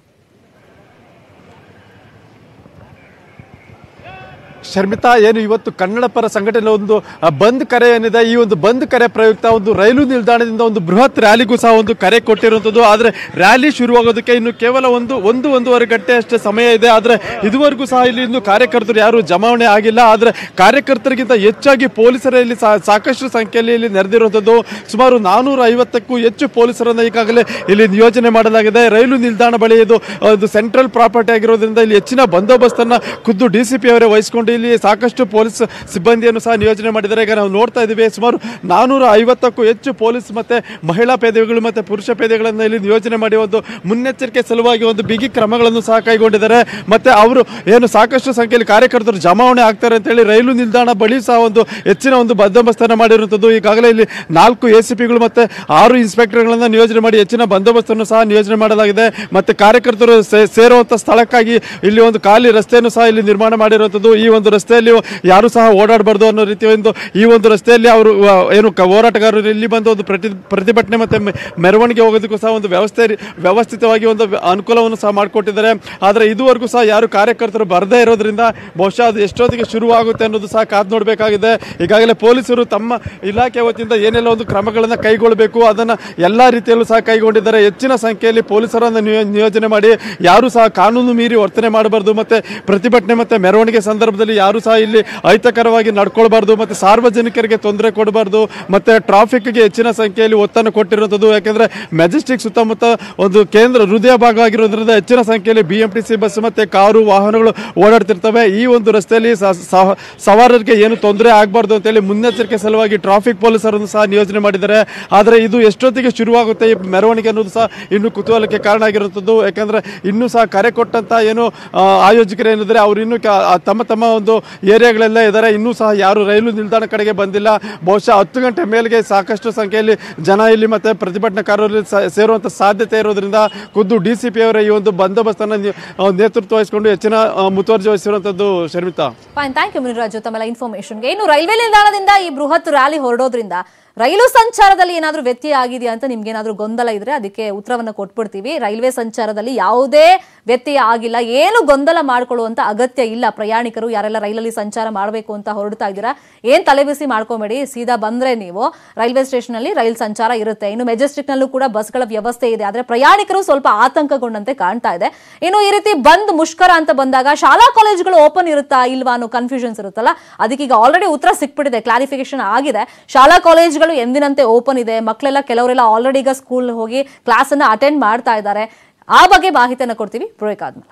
ಶರ್ಮಿತಾ ಏನು ಇವತ್ತು ಕನ್ನಡ ಪರ ಸಂಘಟನೆ ಒಂದು ಆ, ಬಂದ್ ಕರೆ ಏನಿದೆ ಈ ಒಂದು ಬಂದ್ ಕರೆ ಪ್ರಯುಕ್ತ ಒಂದು ರೈಲು ನಿಲ್ದಾಣದಿಂದ ಒಂದು ಬೃಹತ್ ರ್ಯಾಲಿಗೂ ಸಹ ಒಂದು ಕರೆ ಕೊಟ್ಟಿರುವಂಥದ್ದು ಆದರೆ ರ್ಯಾಲಿ ಶುರುವಾಗೋದಕ್ಕೆ ಇನ್ನು ಕೇವಲ ಒಂದು ಒಂದು ಒಂದೂವರೆ ಗಂಟೆ ಅಷ್ಟೇ ಸಮಯ ಇದೆ ಆದರೆ ಇದುವರೆಗೂ ಸಹ ಇಲ್ಲಿ ಇನ್ನು ಕಾರ್ಯಕರ್ತರು ಯಾರು ಜಮಾವಣೆ ಆಗಿಲ್ಲ ಆದರೆ ಕಾರ್ಯಕರ್ತರಿಗಿಂತ ಹೆಚ್ಚಾಗಿ ಪೊಲೀಸರ ಇಲ್ಲಿ ಸಾ- ಸಾಕಷ್ಟು ಸಂಖ್ಯೆಯಲ್ಲಿ ಇಲ್ಲಿ ನೆರೆದಿರುವಂಥದ್ದು ಸುಮಾರು ನಾನೂರ ಐವತ್ತಕ್ಕೂ ಹೆಚ್ಚು ಪೊಲೀಸರನ್ನು ಈಗಾಗಲೇ ಇಲ್ಲಿ ನಿಯೋಜನೆ ಮಾಡಲಾಗಿದೆ ರೈಲು ನಿಲ್ದಾಣ ಬಳಿ ಇದು ಒಂದು ಸೆಂಟ್ರಲ್ ಪ್ರಾಪರ್ಟಿ ಆಗಿರೋದ್ರಿಂದ ಇಲ್ಲಿ ಹೆಚ್ಚಿನ ಬಂದೋಬಸ್ತನ್ನು ಖುದ್ದು ಡಿ ಸಿ ಪಿ ಅವರೇ ವಹಿಸಿಕೊಂಡು ಇಲ್ಲಿ ಸಾಕಷ್ಟು ಪೊಲೀಸ್ ಸಿಬ್ಬಂದಿಯನ್ನು ಸಹ ನಿಯೋಜನೆ ಮಾಡಿದ್ದಾರೆ ಈಗ ನಾವು ನೋಡ್ತಾ ಇದ್ದೀವಿ ಸುಮಾರು ನಾನೂರ ಐವತ್ತಕ್ಕೂ ಹೆಚ್ಚು ಪೊಲೀಸ್ ಮತ್ತೆ ಮಹಿಳಾ ಪೇದೆಗಳು ಮತ್ತೆ ಪುರುಷ ಪೇದೆಗಳನ್ನು ಇಲ್ಲಿ ನಿಯೋಜನೆ ಮಾಡಿ ಒಂದು ಮುನ್ನೆಚ್ಚರಿಕೆ ಸಲುವಾಗಿ ಒಂದು ಬಿಗಿ ಕ್ರಮಗಳನ್ನು ಸಹ ಕೈಗೊಂಡಿದ್ದಾರೆ ಮತ್ತೆ ಅವರು ಏನು ಸಾಕಷ್ಟು ಸಂಖ್ಯೆಯಲ್ಲಿ ಕಾರ್ಯಕರ್ತರು ಜಮಾವಣೆ ಆಗ್ತಾರೆ ಅಂತೇಳಿ ರೈಲು ನಿಲ್ದಾಣ ಬಳಿ ಸಹ ಒಂದು ಹೆಚ್ಚಿನ ಒಂದು ಬಂದೋಬಸ್ತನ್ನು ಮಾಡಿರುವಂಥದ್ದು ಈಗಾಗಲೇ ಇಲ್ಲಿ ನಾಲ್ಕು ಎ ಸಿ ಪಿಗಳು ಮತ್ತೆ ಆರು ಇನ್ಸ್ಪೆಕ್ಟರ್ಗಳನ್ನು ನಿಯೋಜನೆ ಮಾಡಿ ಹೆಚ್ಚಿನ ಬಂದೋಬಸ್ತನ್ನು ಸಹ ನಿಯೋಜನೆ ಮಾಡಲಾಗಿದೆ ಮತ್ತೆ ಕಾರ್ಯಕರ್ತರು ಸೇ- ಸೇರುವಂತ ಸ್ಥಳಕ್ಕಾಗಿ ಇಲ್ಲಿ ಒಂದು ಖಾಲಿ ರಸ್ತೆಯನ್ನು ಸಹ ಇಲ್ಲಿ ನಿರ್ಮಾಣ ಮಾಡಿರುವಂಥದ್ದು ಈ ಒಂದು ರಸ್ತೆಯಲ್ಲಿ ಯಾರು ಸಹ ಓಡಾಡಬಾರ್ದು ಅನ್ನೋ ರೀತಿಯ ಒಂದು ಈ ಒಂದು ರಸ್ತೆಯಲ್ಲಿ ಅವರು ಆ, ಏನು ಕ- ಹೋರಾಟಗಾರರು ಇಲ್ಲಿ ಬಂದು ಒಂದು ಪ್ರತಿ ಪ್ರತಿಭಟನೆ ಮತ್ತೆ ಮೆ- ಮೆರವಣಿಗೆ ಹೋಗೋದಕ್ಕೂ ಸಹ ಒಂದು ವ್ಯವಸ್ಥೆ ವ್ಯವಸ್ಥಿತವಾಗಿ ಒಂದು ವ್ಯ- ಅನುಕೂಲವನ್ನು ಸಹ ಮಾಡಿಕೊಟ್ಟಿದ್ದಾರೆ ಆದರೆ ಇದುವರೆಗೂ ಸಹ ಯಾರು ಕಾರ್ಯಕರ್ತರು ಬರದೇ ಇರೋದ್ರಿಂದ ಬಹುಶಃ ಅದು ಎಷ್ಟೊತ್ತಿಗೆ ಶುರುವಾಗುತ್ತೆ ಅನ್ನೋದು ಸಹ ಕಾದು ನೋಡಬೇಕಾಗಿದೆ ಈಗಾಗಲೇ ಪೊಲೀಸರು ತಮ್ಮ ಇಲಾಖೆ ವತಿಯಿಂದ ಏನೆಲ್ಲ ಒಂದು ಕ್ರಮಗಳನ್ನು ಕೈಗೊಳ್ಳಬೇಕು ಅದನ್ನು ಎಲ್ಲ ರೀತಿಯಲ್ಲೂ ಸಹ ಕೈಗೊಂಡಿದ್ದಾರೆ ಹೆಚ್ಚಿನ ಸಂಖ್ಯೆಯಲ್ಲಿ ಪೊಲೀಸರನ್ನು ನಿಯೋ- ನಿಯೋಜನೆ ಮಾಡಿ ಯಾರು ಸಹ ಕಾನೂನು ಮೀರಿ ವರ್ತನೆ ಮಾಡಬಾರ್ದು ಮತ್ತೆ ಪ್ರತಿಭಟನೆ ಮತ್ತೆ ಮೆರವಣಿಗೆ ಸಂದರ್ಭದಲ್ಲಿ ಯಾರು ಸಹ ಇಲ್ಲಿ ಅಹಿತಕರವಾಗಿ ನಡ್ಕೊಳ್ಬಾರ್ದು ಮತ್ತೆ ಸಾರ್ವಜನಿಕರಿಗೆ ತೊಂದರೆ ಕೊಡಬಾರ್ದು ಮತ್ತೆ ಟ್ರಾಫಿಕ್ಗೆ ಹೆಚ್ಚಿನ ಸಂಖ್ಯೆಯಲ್ಲಿ ಒತ್ತನ್ನು ಕೊಟ್ಟಿರುವಂಥದ್ದು ಯಾಕೆಂದ್ರೆ ಮೆಜೆಸ್ಟಿಕ್ ಸುತ್ತಮುತ್ತ ಒಂದು ಕೇಂದ್ರ ಹೃದಯ ಭಾಗ ಆಗಿರೋದ್ರಿಂದ ಹೆಚ್ಚಿನ ಸಂಖ್ಯೆಯಲ್ಲಿ B M T C bus ಮತ್ತೆ ಕಾರು ವಾಹನಗಳು ಓಡಾಡ್ತಿರ್ತವೆ ಈ ಒಂದು ರಸ್ತೆಯಲ್ಲಿ ಸ- ಸ- ಸವಾರರಿಗೆ ಏನು ತೊಂದರೆ ಆಗಬಾರ್ದು ಅಂತೇಳಿ ಮುನ್ನೆಚ್ಚರಿಕೆ ಸಲುವಾಗಿ ಟ್ರಾಫಿಕ್ ಪೊಲೀಸರನ್ನು ಸಹ ನಿಯೋಜನೆ ಮಾಡಿದ್ದಾರೆ ಆದರೆ ಇದು ಎಷ್ಟೊತ್ತಿಗೆ ಶುರುವಾಗುತ್ತೆ ಈ ಮೆರವಣಿಗೆ ಅನ್ನೋದು ಸಹ ಇನ್ನು ಕುತೂಹಲಕ್ಕೆ ಕಾರಣ ಆಗಿರುವಂಥದ್ದು ಯಾಕಂದ್ರೆ ಇನ್ನೂ ಸಹ ಕರೆ ಕೊಟ್ಟಂತ ಏನು ಆ, ಆಯೋಜಕರು ಏನಿದ್ದಾರೆ ಅವರು ಇನ್ನೂ ಕ- ಆ, ತಮ್ಮ ತಮ್ಮ ಒಂದು ಏರಿಯಾಗಳೆಲ್ಲ ಇದ್ದಾರೆ ಇನ್ನೂ ಸಹ ಯಾರು ರೈಲು ನಿಲ್ದಾಣ ಕಡೆಗೆ ಬಂದಿಲ್ಲ ಬಹುಶಃ ಹತ್ತು ಗಂಟೆ ಮೇಲೆಗೆ ಸಾಕಷ್ಟು ಸಂಖ್ಯೆಯಲ್ಲಿ ಜನ ಇಲ್ಲಿ ಮತ್ತೆ ಪ್ರತಿಭಟನಾಕಾರರು ಸ- ಸೇರುವಂತ ಸಾಧ್ಯತೆ ಇರೋದ್ರಿಂದ ಖುದ್ದು ಡಿ ಸಿ ಪಿ ಅವರ ಈ ಒಂದು ಬಂದೋಬಸ್ತನ್ನು ನಿ- ಆ, ನೇತೃತ್ವ ವಹಿಸಿಕೊಂಡು ಹೆಚ್ಚಿನ ಆ, ಮುತುವರ್ಜಿ ವಹಿಸಿರುವಂತದ್ದು Sharmitha fine thank you Muniraju ತಮ್ಮೆಲ್ಲ ಇನ್ಫಾರ್ಮೇಶನ್ಗೆ ಇನ್ನು ರೈಲ್ವೆ ನಿಲ್ದಾಣದಿಂದ ಈ ಬೃಹತ್ ರ್ಯಾಲಿ ಹೊರಡೋದ್ರಿಂದ ರೈಲು ಸಂಚಾರದಲ್ಲಿ ಏನಾದರೂ ವ್ಯತ್ಯಯ ಆಗಿದೆಯಾ ಅಂತ ನಿಮ್ಗೆ ಏನಾದರೂ ಗೊಂದಲ ಇದ್ರೆ ಅದಕ್ಕೆ ಉತ್ತರವನ್ನು ಕೊಟ್ಬಿಡ್ತೀವಿ ರೈಲ್ವೆ ಸಂಚಾರದಲ್ಲಿ ಯಾವುದೇ ವ್ಯತ್ಯಯ ಆಗಿಲ್ಲ ಏನು ಗೊಂದಲ ಮಾಡ್ಕೊಳ್ಳುವಂತ ಅಗತ್ಯ ಇಲ್ಲ ಪ್ರಯಾಣಿಕರು ಯಾರೆಲ್ಲ ರೈಲಲ್ಲಿ ಸಂಚಾರ ಮಾಡಬೇಕು ಅಂತ ಹೊರಡ್ತಾ ಇದ್ದೀರಾ ಏನ್ ತಲೆಬಿಸಿ ಮಾಡ್ಕೊಬೇಡಿ ಸೀದಾ ಬಂದ್ರೆ ನೀವು ರೈಲ್ವೆ ಸ್ಟೇಷನ್ ಅಲ್ಲಿ ರೈಲ್ ಸಂಚಾರ ಇರುತ್ತೆ ಇನ್ನು ಮೆಜೆಸ್ಟಿಕ್ ನಲ್ಲೂ ಕೂಡ ಬಸ್ಗಳ ವ್ಯವಸ್ಥೆ ಇದೆ ಆದ್ರೆ ಪ್ರಯಾಣಿಕರು ಸ್ವಲ್ಪ ಆತಂಕಗೊಂಡಂತೆ ಕಾಣ್ತಾ ಇದೆ ಇನ್ನು ಈ ರೀತಿ ಬಂದ್ ಮುಷ್ಕರ ಅಂತ ಬಂದಾಗ ಶಾಲಾ ಕಾಲೇಜುಗಳು ಓಪನ್ ಇರುತ್ತಾ ಇಲ್ವಾ ಅನ್ನೋ ಕನ್ಫ್ಯೂಷನ್ಸ್ ಇರುತ್ತಲ್ಲ ಅದಕ್ಕೀಗ ಆಲ್ರೆಡಿ ಉತ್ತರ ಸಿಕ್ಬಿಟ್ಟಿದೆ ಕ್ಲಾರಿಫಿಕೇಶನ್ ಆಗಿದೆ ಶಾಲಾ ಕಾಲೇಜುಗಳು ಎಂದಿನಂತೆ ಓಪನ್ ಇದೆ ಮಕ್ಕಳೆಲ್ಲ ಕೆಲವರೆಲ್ಲ ಆಲ್ರೆಡಿ ಈಗ ಸ್ಕೂಲ್ ಹೋಗಿ ಕ್ಲಾಸ್ ಅನ್ನ ಅಟೆಂಡ್ ಮಾಡ್ತಾ ಇದ್ದಾರೆ ಆ ಬಗ್ಗೆ ಮಾಹಿತಿಯನ್ನು ಕೊಡ್ತೀವಿ ಬ್ರೇಕ್ ಆದ್ಮೇಲೆ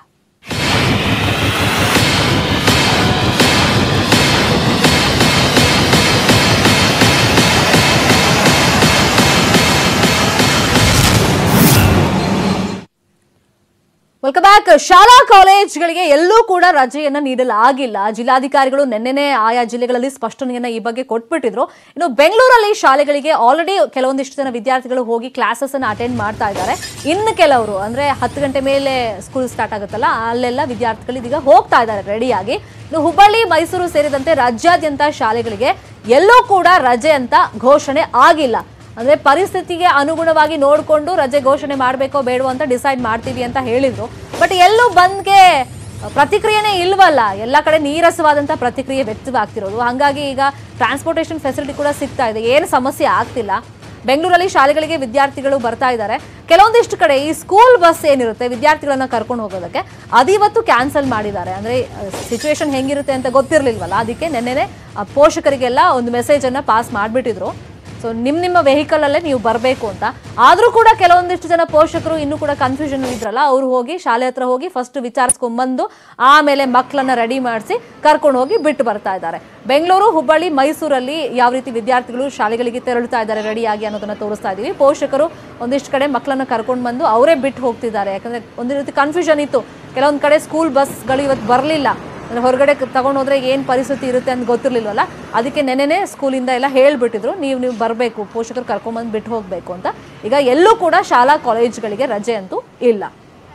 ವೆಲ್ಕಮ್ ಬ್ಯಾಕ್ ಶಾಲಾ ಕಾಲೇಜ್ಗಳಿಗೆ ಎಲ್ಲೂ ಕೂಡ ರಜೆಯನ್ನ ನೀಡಲಾಗಿಲ್ಲ ಜಿಲ್ಲಾಧಿಕಾರಿಗಳು ನಿನ್ನೆನೆ ಆಯಾ ಜಿಲ್ಲೆಗಳಲ್ಲಿ ಸ್ಪಷ್ಟನೆಯನ್ನ ಈ ಬಗ್ಗೆ ಕೊಟ್ಬಿಟ್ಟಿದ್ರು ಇನ್ನು ಬೆಂಗಳೂರಲ್ಲಿ ಶಾಲೆಗಳಿಗೆ ಆಲ್ರೆಡಿ ಕೆಲವೊಂದಿಷ್ಟು ಜನ ವಿದ್ಯಾರ್ಥಿಗಳು ಹೋಗಿ ಕ್ಲಾಸಸ್ ಅನ್ನ ಅಟೆಂಡ್ ಮಾಡ್ತಾ ಇದ್ದಾರೆ ಇನ್ನು ಕೆಲವರು ಅಂದ್ರೆ ಹತ್ತು ಗಂಟೆ ಮೇಲೆ ಸ್ಕೂಲ್ ಸ್ಟಾರ್ಟ್ ಆಗುತ್ತಲ್ಲ ಅಲ್ಲೆಲ್ಲ ವಿದ್ಯಾರ್ಥಿಗಳು ಇದೀಗ ಹೋಗ್ತಾ ಇದ್ದಾರೆ ರೆಡಿಯಾಗಿ ಇನ್ನು ಹುಬ್ಬಳ್ಳಿ ಮೈಸೂರು ಸೇರಿದಂತೆ ರಾಜ್ಯಾದ್ಯಂತ ಶಾಲೆಗಳಿಗೆ ಎಲ್ಲೂ ಕೂಡ ರಜೆ ಅಂತ ಘೋಷಣೆ ಆಗಿಲ್ಲ ಅಂದ್ರೆ ಪರಿಸ್ಥಿತಿಗೆ ಅನುಗುಣವಾಗಿ ನೋಡಿಕೊಂಡು ರಜೆ ಘೋಷಣೆ ಮಾಡಬೇಕೋ ಬೇಡವೋ ಅಂತ ಡಿಸೈಡ್ ಮಾಡ್ತೀವಿ ಅಂತ ಹೇಳಿದ್ರು ಬಟ್ ಎಲ್ಲೂ ಬಂದ್ಗೆ ಪ್ರತಿಕ್ರಿಯೆನೇ ಇಲ್ವಲ್ಲ ಎಲ್ಲ ಕಡೆ ನೀರಸವಾದಂಥ ಪ್ರತಿಕ್ರಿಯೆ ವ್ಯಕ್ತವಾಗ್ತಿರೋದು ಹಾಗಾಗಿ ಈಗ ಟ್ರಾನ್ಸ್ಪೋರ್ಟೇಷನ್ ಫೆಸಿಲಿಟಿ ಕೂಡ ಸಿಗ್ತಾ ಇದೆ ಏನು ಸಮಸ್ಯೆ ಆಗ್ತಿಲ್ಲ ಬೆಂಗಳೂರಲ್ಲಿ ಶಾಲೆಗಳಿಗೆ ವಿದ್ಯಾರ್ಥಿಗಳು ಬರ್ತಾ ಇದ್ದಾರೆ ಕೆಲವೊಂದಿಷ್ಟು ಕಡೆ ಈ ಸ್ಕೂಲ್ ಬಸ್ ಏನಿರುತ್ತೆ ವಿದ್ಯಾರ್ಥಿಗಳನ್ನ ಕರ್ಕೊಂಡು ಹೋಗೋದಕ್ಕೆ ಅದಿವತ್ತು ಕ್ಯಾನ್ಸಲ್ ಮಾಡಿದ್ದಾರೆ ಅಂದ್ರೆ ಸಿಚುವೇಶನ್ ಹೆಂಗಿರುತ್ತೆ ಅಂತ ಗೊತ್ತಿರಲಿಲ್ವಲ್ಲ ಅದಕ್ಕೆ ನೆನ್ನೆನೆ ಆ ಪೋಷಕರಿಗೆಲ್ಲ ಒಂದು ಮೆಸೇಜ್ ಅನ್ನ ಪಾಸ್ ಮಾಡಿಬಿಟ್ಟಿದ್ರು ಸೊ ನಿಮ್ಮ ನಿಮ್ಮ ವೆಹಿಕಲ್ ಅಲ್ಲೇ ನೀವು ಬರಬೇಕು ಅಂತ ಆದರೂ ಕೂಡ ಕೆಲವೊಂದಿಷ್ಟು ಜನ ಪೋಷಕರು ಇನ್ನೂ ಕೂಡ ಕನ್ಫ್ಯೂಷನ್ ಇದ್ರಲ್ಲ ಅವ್ರು ಹೋಗಿ ಶಾಲೆ ಹತ್ರ ಹೋಗಿ ಫಸ್ಟ್ ವಿಚಾರಿಸ್ಕೊಂಡ್ಬಂದು ಆಮೇಲೆ ಮಕ್ಕಳನ್ನ ರೆಡಿ ಮಾಡಿಸಿ ಕರ್ಕೊಂಡು ಹೋಗಿ ಬಿಟ್ಟು ಬರ್ತಾ ಇದ್ದಾರೆ ಬೆಂಗಳೂರು ಹುಬ್ಬಳ್ಳಿ ಮೈಸೂರಲ್ಲಿ ಯಾವ ರೀತಿ ವಿದ್ಯಾರ್ಥಿಗಳು ಶಾಲೆಗಳಿಗೆ ತೆರಳುತ್ತಾ ಇದ್ದಾರೆ ರೆಡಿಯಾಗಿ ಅನ್ನೋದನ್ನ ತೋರಿಸ್ತಾ ಇದೀವಿ ಪೋಷಕರು ಒಂದಿಷ್ಟು ಕಡೆ ಮಕ್ಕಳನ್ನ ಕರ್ಕೊಂಡು ಬಂದು ಅವರೇ ಬಿಟ್ಟು ಹೋಗ್ತಿದ್ದಾರೆ ಯಾಕಂದ್ರೆ ಒಂದು ರೀತಿ ಕನ್ಫ್ಯೂಷನ್ ಇತ್ತು ಕೆಲವೊಂದು ಕಡೆ ಸ್ಕೂಲ್ ಬಸ್ಗಳು ಇವತ್ತು ಬರಲಿಲ್ಲ ಅಂದ್ರೆ ಹೊರಗಡೆ ತಗೊಂಡು ಹೋದ್ರೆ ಏನು ಪರಿಸ್ಥಿತಿ ಇರುತ್ತೆ ಅಂತ ಗೊತ್ತಿರ್ಲಿಲ್ವಲ್ಲ ಅದಕ್ಕೆ ನೆನೆನೆ ಸ್ಕೂಲಿಂದ ಎಲ್ಲ ಹೇಳ್ಬಿಟ್ಟಿದ್ರು ನೀವು ನೀವು ಬರಬೇಕು ಪೋಷಕರು ಕರ್ಕೊಂಬಂದು ಬಿಟ್ಟು ಹೋಗಬೇಕು ಅಂತ ಈಗ ಎಲ್ಲೂ ಕೂಡ ಶಾಲಾ ಕಾಲೇಜ್ಗಳಿಗೆ ರಜೆ ಅಂತೂ ಇಲ್ಲ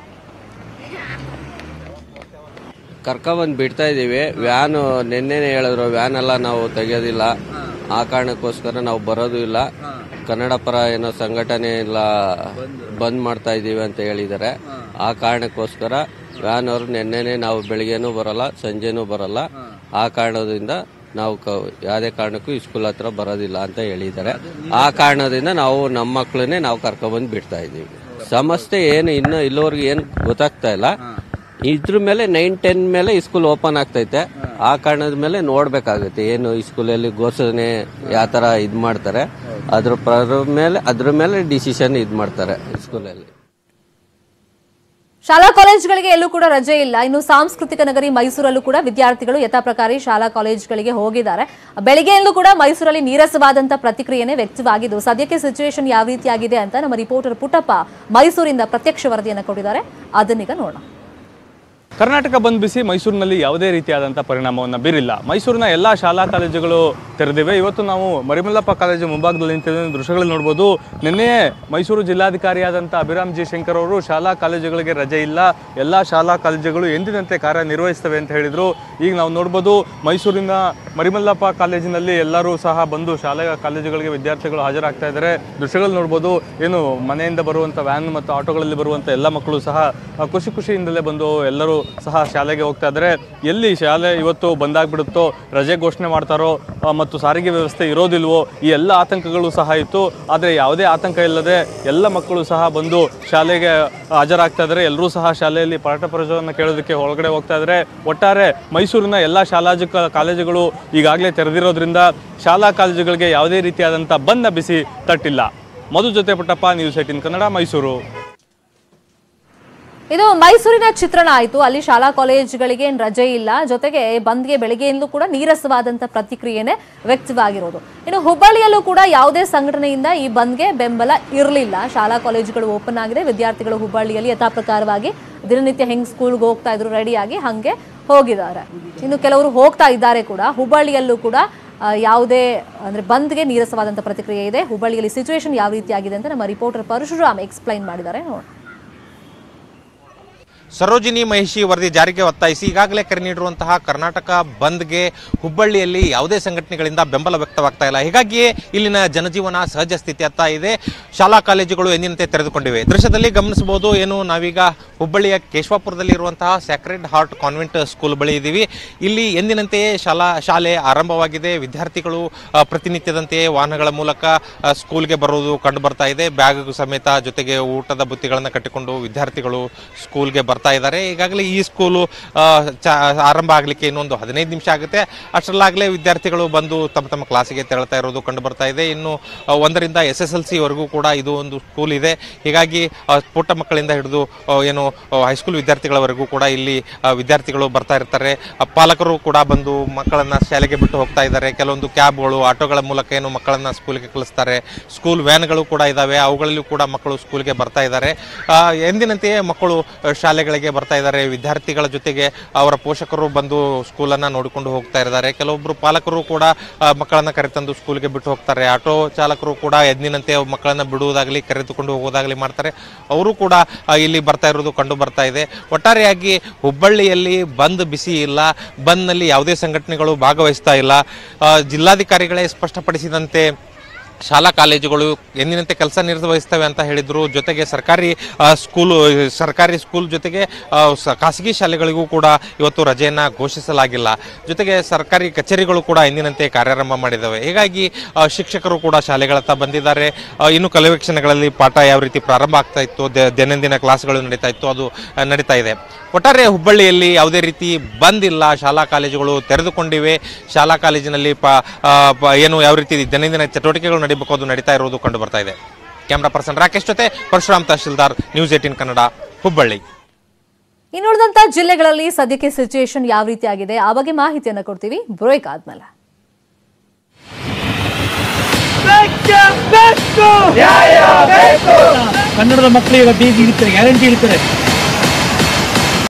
ಕರ್ಕೊಬಂದು ಬಿಡ್ತಾ ಇದ್ದೀವಿ ವ್ಯಾನು ನಿನ್ನೆನೆ ಹೇಳಿದ್ರು ವ್ಯಾನ್ ಎಲ್ಲ ನಾವು ತೆಗೆಯೋದಿಲ್ಲ ಆ ಕಾರಣಕ್ಕೋಸ್ಕರ ನಾವು ಬರೋದು ಇಲ್ಲ ಕನ್ನಡ ಪರ ಏನೋ ಸಂಘಟನೆ ಎಲ್ಲ ಬಂದ್ ಮಾಡ್ತಾ ಇದ್ದೀವಿ ಅಂತ ಹೇಳಿದ್ದಾರೆ ಆ ಕಾರಣಕ್ಕೋಸ್ಕರ ವ್ಯಾನ್ ಅವರು ನಿನ್ನೆನೆ ನಾವು ಬೆಳಿಗ್ಗೆನೂ ಬರಲ್ಲ ಸಂಜೆನೂ ಬರಲ್ಲ ಆ ಕಾರಣದಿಂದ ನಾವು ಕ ಯಾವುದೇ ಕಾರಣಕ್ಕೂ ಈ ಸ್ಕೂಲ್ ಹತ್ರ ಬರೋದಿಲ್ಲ ಅಂತ ಹೇಳಿದ್ದಾರೆ ಆ ಕಾರಣದಿಂದ ನಾವು ನಮ್ಮ ಮಕ್ಕಳನ್ನೇ ನಾವು ಕರ್ಕೊಬಂದು ಬಿಡ್ತಾ ಇದ್ದೀವಿ ಸಮಸ್ಯೆ ಏನು ಇನ್ನೂ ಇಲ್ಲಿವರೆಗೆ ಏನು ಗೊತ್ತಾಗ್ತಾ ಇಲ್ಲ ಇದ್ರ ಮೇಲೆ ನೈನ್ ಟೆನ್ ಮೇಲೆ ಈ ಸ್ಕೂಲ್ ಓಪನ್ ಆಗ್ತೈತೆ ಆ ಕಾರಣದ ಮೇಲೆ ನೋಡ್ಬೇಕಾಗುತ್ತೆ ಏನು ಈ ಸ್ಕೂಲಲ್ಲಿ ಘೋಷಣೆ ಯಾವ ತರ ಇದ್ ಮಾಡ್ತಾರೆ ಅದ್ರ ಪರ ಮೇಲೆ ಅದ್ರ ಮೇಲೆ ಡಿಸಿಷನ್ ಇದ್ ಮಾಡ್ತಾರೆ ಈ ಸ್ಕೂಲಲ್ಲಿ ಶಾಲಾ ಕಾಲೇಜ್ಗಳಿಗೆ ಎಲ್ಲೂ ಕೂಡ ರಜೆ ಇಲ್ಲ ಇನ್ನು ಸಾಂಸ್ಕೃತಿಕ ನಗರಿ ಮೈಸೂರಲ್ಲೂ ಕೂಡ ವಿದ್ಯಾರ್ಥಿಗಳು ಯಥಾಪ್ರಕಾರಿ ಶಾಲಾ ಕಾಲೇಜ್ಗಳಿಗೆ ಹೋಗಿದ್ದಾರೆ ಬೆಳಿಗ್ಗೆಯಲ್ಲೂ ಕೂಡ ಮೈಸೂರಲ್ಲಿ ನೀರಸವಾದಂತ ಪ್ರತಿಕ್ರಿಯೆನೇ ವ್ಯಕ್ತವಾಗಿದ್ದು ಸದ್ಯಕ್ಕೆ ಸಿಚುವೇಶನ್ ಯಾವ ರೀತಿಯಾಗಿದೆ ಅಂತ ನಮ್ಮ ರಿಪೋರ್ಟರ್ ಪುಟ್ಟಪ್ಪ ಮೈಸೂರಿಂದ ಪ್ರತ್ಯಕ್ಷ ವರದಿಯನ್ನು ಕೊಟ್ಟಿದ್ದಾರೆ ಅದನ್ನೀಗ ನೋಡೋಣ ಕರ್ನಾಟಕ ಬಂದ್ ಬಿಸಿ ಮೈಸೂರಿನಲ್ಲಿ ಯಾವುದೇ ರೀತಿಯಾದಂಥ ಪರಿಣಾಮವನ್ನು ಬೀರಿಲ್ಲ ಮೈಸೂರಿನ ಎಲ್ಲ ಶಾಲಾ ಕಾಲೇಜುಗಳು ತೆರೆದಿವೆ ಇವತ್ತು ನಾವು ಮರಿಮಲ್ಲಪ್ಪ ಕಾಲೇಜು ಮುಂಭಾಗದಲ್ಲಿ ನಿಂತಿದ್ದ ದೃಶ್ಯಗಳಲ್ಲಿ ನೋಡ್ಬೋದು ನಿನ್ನೆಯೇ ಮೈಸೂರು ಜಿಲ್ಲಾಧಿಕಾರಿಯಾದಂಥ ಅಭಿರಾಮ್ ಜಿ ಶಂಕರ್ ಅವರು ಶಾಲಾ ಕಾಲೇಜುಗಳಿಗೆ ರಜೆ ಇಲ್ಲ ಎಲ್ಲ ಶಾಲಾ ಕಾಲೇಜುಗಳು ಎಂದಿನಂತೆ ಕಾರ್ಯನಿರ್ವಹಿಸ್ತವೆ ಅಂತ ಹೇಳಿದರು ಈಗ ನಾವು ನೋಡ್ಬೋದು ಮೈಸೂರಿನ ಮರಿಮಲ್ಲಪ್ಪ ಕಾಲೇಜಿನಲ್ಲಿ ಎಲ್ಲರೂ ಸಹ ಬಂದು ಶಾಲೆ ಕಾಲೇಜುಗಳಿಗೆ ವಿದ್ಯಾರ್ಥಿಗಳು ಹಾಜರಾಗ್ತಾ ಇದ್ದಾರೆ ದೃಶ್ಯಗಳು ನೋಡ್ಬೋದು ಏನು ಮನೆಯಿಂದ ಬರುವಂಥ ವ್ಯಾನ್ ಮತ್ತು ಆಟೋಗಳಲ್ಲಿ ಬರುವಂಥ ಎಲ್ಲ ಮಕ್ಕಳು ಸಹ ಆ, ಖುಷಿ ಖುಷಿಯಿಂದಲೇ ಬಂದು ಎಲ್ಲರೂ ಸಹ ಶಾಲೆಗೆ ಹೋಗ್ತಾ ಇದ್ದಾರೆ ಎಲ್ಲಿ ಶಾಲೆ ಇವತ್ತು ಬಂದಾಗ್ಬಿಡುತ್ತೋ ರಜೆ ಘೋಷಣೆ ಮಾಡ್ತಾರೋ ಆ, ಮತ್ತು ಸಾರಿಗೆ ವ್ಯವಸ್ಥೆ ಇರೋದಿಲ್ವೋ ಈ ಎಲ್ಲ ಆತಂಕಗಳು ಸಹ ಇತ್ತು ಆದರೆ ಯಾವುದೇ ಆತಂಕ ಇಲ್ಲದೆ ಎಲ್ಲ ಮಕ್ಕಳು ಸಹ ಬಂದು ಶಾಲೆಗೆ ಹಾಜರಾಗ್ತಾ ಇದ್ದಾರೆ ಎಲ್ಲರೂ ಸಹ ಶಾಲೆಯಲ್ಲಿ ಪಾಠ ಪ್ರವಚನವನ್ನು ಕೇಳೋದಕ್ಕೆ ಒಳಗಡೆ ಹೋಗ್ತಾ ಇದ್ದಾರೆ ಒಟ್ಟಾರೆ ಮೈಸೂರಿನ ಎಲ್ಲ ಶಾಲಾ ಜ- ಕಾಲೇಜುಗಳು ಈಗಾಗಲೇ ತೆರೆದಿರೋದ್ರಿಂದ ಶಾಲಾ ಕಾಲೇಜುಗಳಿಗೆ ಯಾವುದೇ ರೀತಿಯಾದಂಥ ಬಂದ ಬಿಸಿ ತಟ್ಟಿಲ್ಲ ಮಧು ಜೊತೆ ಪುಟ್ಟಪ್ಪ ನ್ಯೂಸ್ ಏಟಿನ್ ಕನ್ನಡ ಮೈಸೂರು ಇದು ಮೈಸೂರಿನ ಚಿತ್ರಣ ಆಯಿತು ಅಲ್ಲಿ ಶಾಲಾ ಕಾಲೇಜುಗಳಿಗೆ ಏನ್ ರಜೆ ಇಲ್ಲ ಜೊತೆಗೆ ಬಂದ್ಗೆ ಬೆಳಗ್ಗೆಯಿಂದಲೂ ಕೂಡ ನೀರಸವಾದಂತ ಪ್ರತಿಕ್ರಿಯೆನೆ ವ್ಯಕ್ತವಾಗಿರೋದು ಇನ್ನು ಹುಬ್ಬಳ್ಳಿಯಲ್ಲೂ ಕೂಡ ಯಾವುದೇ ಸಂಘಟನೆಯಿಂದ ಈ ಬಂದ್ಗೆ ಬೆಂಬಲ ಇರಲಿಲ್ಲ ಶಾಲಾ ಕಾಲೇಜುಗಳು ಓಪನ್ ಆಗಿದೆ ವಿದ್ಯಾರ್ಥಿಗಳು ಹುಬ್ಬಳ್ಳಿಯಲ್ಲಿ ಯಥಾಪ್ರಕಾರವಾಗಿ ದಿನನಿತ್ಯ ಹೆಂಗ್ ಸ್ಕೂಲ್ಗೆ ಹೋಗ್ತಾ ಇದ್ರು ರೆಡಿಯಾಗಿ ಹಂಗೆ ಹೋಗಿದ್ದಾರೆ ಇನ್ನು ಕೆಲವರು ಹೋಗ್ತಾ ಇದ್ದಾರೆ ಕೂಡ ಹುಬ್ಬಳ್ಳಿಯಲ್ಲೂ ಕೂಡ ಆ, ಯಾವುದೇ ಅಂದ್ರೆ ಬಂದ್ಗೆ ನೀರಸವಾದಂತ ಪ್ರತಿಕ್ರಿಯೆ ಇದೆ ಹುಬ್ಬಳ್ಳಿಯಲ್ಲಿ ಸಿಚುವೇಶನ್ ಯಾವ ರೀತಿಯಾಗಿದೆ ಅಂತ ನಮ್ಮ ರಿಪೋರ್ಟರ್ ಪರಶುರಾಮ್ ಎಕ್ಸ್ಪ್ಲೈನ್ ಮಾಡಿದ್ದಾರೆ ನೋಡಿ ಸರೋಜಿನಿ ಮಹಿಷಿ ವರದಿ ಜಾರಿಗೆ ಒತ್ತಾಯಿಸಿ ಈಗಾಗಲೇ ಕರೆ ನೀಡಿರುವಂತಹ ಕರ್ನಾಟಕ ಬಂದ್ಗೆ ಹುಬ್ಬಳ್ಳಿಯಲ್ಲಿ ಯಾವುದೇ ಸಂಘಟನೆಗಳಿಂದ ಬೆಂಬಲ ವ್ಯಕ್ತವಾಗ್ತಾ ಇಲ್ಲ ಹೀಗಾಗಿಯೇ ಇಲ್ಲಿನ ಜನಜೀವನ ಸಹಜ ಸ್ಥಿತಿಯತ್ತ ಇದೆ ಶಾಲಾ ಕಾಲೇಜುಗಳು ಎಂದಿನಂತೆ ತೆರೆದುಕೊಂಡಿವೆ ದೃಶ್ಯದಲ್ಲಿ ಗಮನಿಸಬಹುದು ಏನು ನಾವೀಗ ಹುಬ್ಬಳ್ಳಿಯ ಕೇಶವಾಪುರದಲ್ಲಿ ಇರುವಂತಹ ಸ್ಯಾಕ್ರೆಡ್ ಹಾರ್ಟ್ ಕಾನ್ವೆಂಟ್ ಸ್ಕೂಲ್ ಬಳಿ ಇದ್ದೀವಿ ಇಲ್ಲಿ ಎಂದಿನಂತೆಯೇ ಶಾಲಾ ಶಾಲೆ ಆರಂಭವಾಗಿದೆ ವಿದ್ಯಾರ್ಥಿಗಳು ಆ, ಪ್ರತಿನಿತ್ಯದಂತೆಯೇ ವಾಹನಗಳ ಮೂಲಕ ಆ, ಸ್ಕೂಲ್ಗೆ ಬರುವುದು ಕಂಡು ಬರ್ತಾ ಇದೆ ಬ್ಯಾಗ್ ಸಮೇತ ಜೊತೆಗೆ ಊಟದ ಬುತ್ತಿಗಳನ್ನು ಕಟ್ಟಿಕೊಂಡು ವಿದ್ಯಾರ್ಥಿಗಳು ಸ್ಕೂಲ್ಗೆ ಬರ್ತಾ ಇದ್ದಾರೆ ಈಗಾಗಲೇ ಈ ಸ್ಕೂಲು ಆ, ಚ- ಆರಂಭ ಆಗಲಿಕ್ಕೆ ಇನ್ನೊಂದು ಹದಿನೈದು ನಿಮಿಷ ಆಗುತ್ತೆ ಅಷ್ಟರಲ್ಲಾಗಲೇ ವಿದ್ಯಾರ್ಥಿಗಳು ಬಂದು ತಮ್ಮ ತಮ್ಮ ಕ್ಲಾಸಿಗೆ ತೆರಳ್ತಾ ಇರೋದು ಕಂಡು ಬರ್ತಾ ಇದೆ ಇನ್ನು ಆ, ಒಂದರಿಂದ ಎಸ್ ಎಸ್ ಎಲ್ ಸಿ ವರೆಗೂ ಕೂಡ ಇದು ಒಂದು ಸ್ಕೂಲ್ ಇದೆ ಹೀಗಾಗಿ ಆ, ಪುಟ್ಟ ಮಕ್ಕಳಿಂದ ಹಿಡಿದು ಆ, ಏನು ಹೈಸ್ಕೂಲ್ ವಿದ್ಯಾರ್ಥಿಗಳವರೆಗೂ ಕೂಡ ಇಲ್ಲಿ ಆ, ವಿದ್ಯಾರ್ಥಿಗಳು ಬರ್ತಾ ಇರ್ತಾರೆ ಆ, ಪಾಲಕರು ಕೂಡ ಬಂದು ಮಕ್ಕಳನ್ನ ಶಾಲೆಗೆ ಬಿಟ್ಟು ಹೋಗ್ತಾ ಇದ್ದಾರೆ ಕೆಲವೊಂದು ಕ್ಯಾಬ್ಗಳು ಆಟೋಗಳ ಮೂಲಕ ಏನು ಮಕ್ಕಳನ್ನ ಸ್ಕೂಲ್ಗೆ ಕಳಿಸ್ತಾರೆ ಸ್ಕೂಲ್ ವ್ಯಾನ್ಗಳು ಕೂಡ ಇದಾವೆ ಅವುಗಳಲ್ಲೂ ಕೂಡ ಮಕ್ಕಳು ಸ್ಕೂಲ್ಗೆ ಬರ್ತಾ ಇದ್ದಾರೆ ಆ, ಎಂದಿನಂತೆಯೇ ಮಕ್ಕಳು ಆ, ಶಾಲೆಗೆ ಶಾಲೆಗಳಿಗೆ ಬರ್ತಾ ಇದ್ದಾರೆ ವಿದ್ಯಾರ್ಥಿಗಳ ಜೊತೆಗೆ ಅವರ ಪೋಷಕರು ಬಂದು ಸ್ಕೂಲನ್ನ ನೋಡಿಕೊಂಡು ಹೋಗ್ತಾ ಇದ್ದಾರೆ ಕೆಲವೊಬ್ರು ಪಾಲಕರು ಕೂಡ ಆ, ಮಕ್ಕಳನ್ನ ಕರೆತಂದು ಸ್ಕೂಲ್ಗೆ ಬಿಟ್ಟು ಹೋಗ್ತಾರೆ ಆಟೋ ಚಾಲಕರು ಕೂಡ ಎದ್ನಿನಂತೆ ಮಕ್ಕಳನ್ನ ಬಿಡುವುದಾಗಲಿ ಕರೆದುಕೊಂಡು ಹೋಗೋದಾಗಲಿ ಮಾಡ್ತಾರೆ ಅವರು ಕೂಡ ಆ, ಇಲ್ಲಿ ಬರ್ತಾ ಇರೋದು ಕಂಡು ಬರ್ತಾ ಇದೆ ಒಟ್ಟಾರೆಯಾಗಿ ಹುಬ್ಬಳ್ಳಿಯಲ್ಲಿ ಬಂದ್ ಬಿಸಿ ಇಲ್ಲ ಬಂದ್ನಲ್ಲಿ ಯಾವುದೇ ಸಂಘಟನೆಗಳು ಭಾಗವಹಿಸ್ತಾ ಇಲ್ಲ ಆ, ಜಿಲ್ಲಾಧಿಕಾರಿಗಳೇ ಸ್ಪಷ್ಟಪಡಿಸಿದಂತೆ ಶಾಲಾ ಕಾಲೇಜುಗಳು ಎಂದಿನಂತೆ ಕೆಲಸ ನಿರ್ವಹಿಸ್ತವೆ ಅಂತ ಹೇಳಿದ್ರು ಜೊತೆಗೆ ಸರ್ಕಾರಿ ಆ, ಸ್ಕೂಲು ಸರ್ಕಾರಿ ಸ್ಕೂಲ್ ಜೊತೆಗೆ ಆ, ಸ- ಖಾಸಗಿ ಶಾಲೆಗಳಿಗೂ ಕೂಡ ಇವತ್ತು ರಜೆಯನ್ನ ಘೋಷಿಸಲಾಗಿಲ್ಲ ಜೊತೆಗೆ ಸರ್ಕಾರಿ ಕಚೇರಿಗಳು ಕೂಡ ಎಂದಿನಂತೆ ಕಾರ್ಯಾರಂಭ ಮಾಡಿದ್ದಾವೆ ಹೀಗಾಗಿ ಆ, ಶಿಕ್ಷಕರು ಕೂಡ ಶಾಲೆಗಳತ್ತ ಬಂದಿದ್ದಾರೆ ಆ, ಇನ್ನು ಕೆಲವೇ ಕ್ಷಣಗಳಲ್ಲಿ ಪಾಠ ಯಾವ ರೀತಿ ಪ್ರಾರಂಭ ಆಗ್ತಾ ಇತ್ತು ದ- ದೈನಂದಿನ ಕ್ಲಾಸ್ಗಳು ನಡೀತಾ ಇತ್ತು ಅದು ಆ, ನಡೀತಾ ಇದೆ ಒಟ್ಟಾರೆ ಹುಬ್ಬಳ್ಳಿಯಲ್ಲಿ ಯಾವುದೇ ರೀತಿ ಬಂದಿಲ್ಲ ಶಾಲಾ ಕಾಲೇಜುಗಳು ತೆರೆದುಕೊಂಡಿವೆ ಶಾಲಾ ಕಾಲೇಜಿನಲ್ಲಿ ಪ ಆ, ಪ- ಏನು ಯಾವ ರೀತಿ ದೈನಂದಿನ ಚಟುವಟಿಕೆಗಳು ನಡೀಬೇಕು ಅದು ನಡೀತಾ ಇರುವುದು ಕಂಡು ಬರ್ತಾ ಇದೆ ಕ್ಯಾಮ್ರಾ ಪರ್ಸನ್ ರಾಕೇಶ್ ಜೊತೆ ಪರಶುರಾಮ್ ತಹಶೀಲ್ದಾರ್ ನ್ಯೂಸ್ ಏಟಿನ್ ಕನ್ನಡ ಹುಬ್ಬಳ್ಳಿ ಇನ್ನುಳಿದಂತ ಜಿಲ್ಲೆಗಳಲ್ಲಿ ಸದ್ಯಕ್ಕೆ ಸಿಚುಯೇಷನ್ ಯಾವ ರೀತಿ ಆಗಿದೆ ಆ ಬಗ್ಗೆ ಮಾಹಿತಿಯನ್ನ ಕೊಡ್ತೀವಿ ಬ್ರೇಕ್ ಆದ್ಮೇಲೆ ಕನ್ನಡದ ಮಕ್ಕಳು ಈಗ ಬೀದಿ ಇಳಿತಾರೆ ಗ್ಯಾರಂಟಿ ಇಳಿತಾರೆ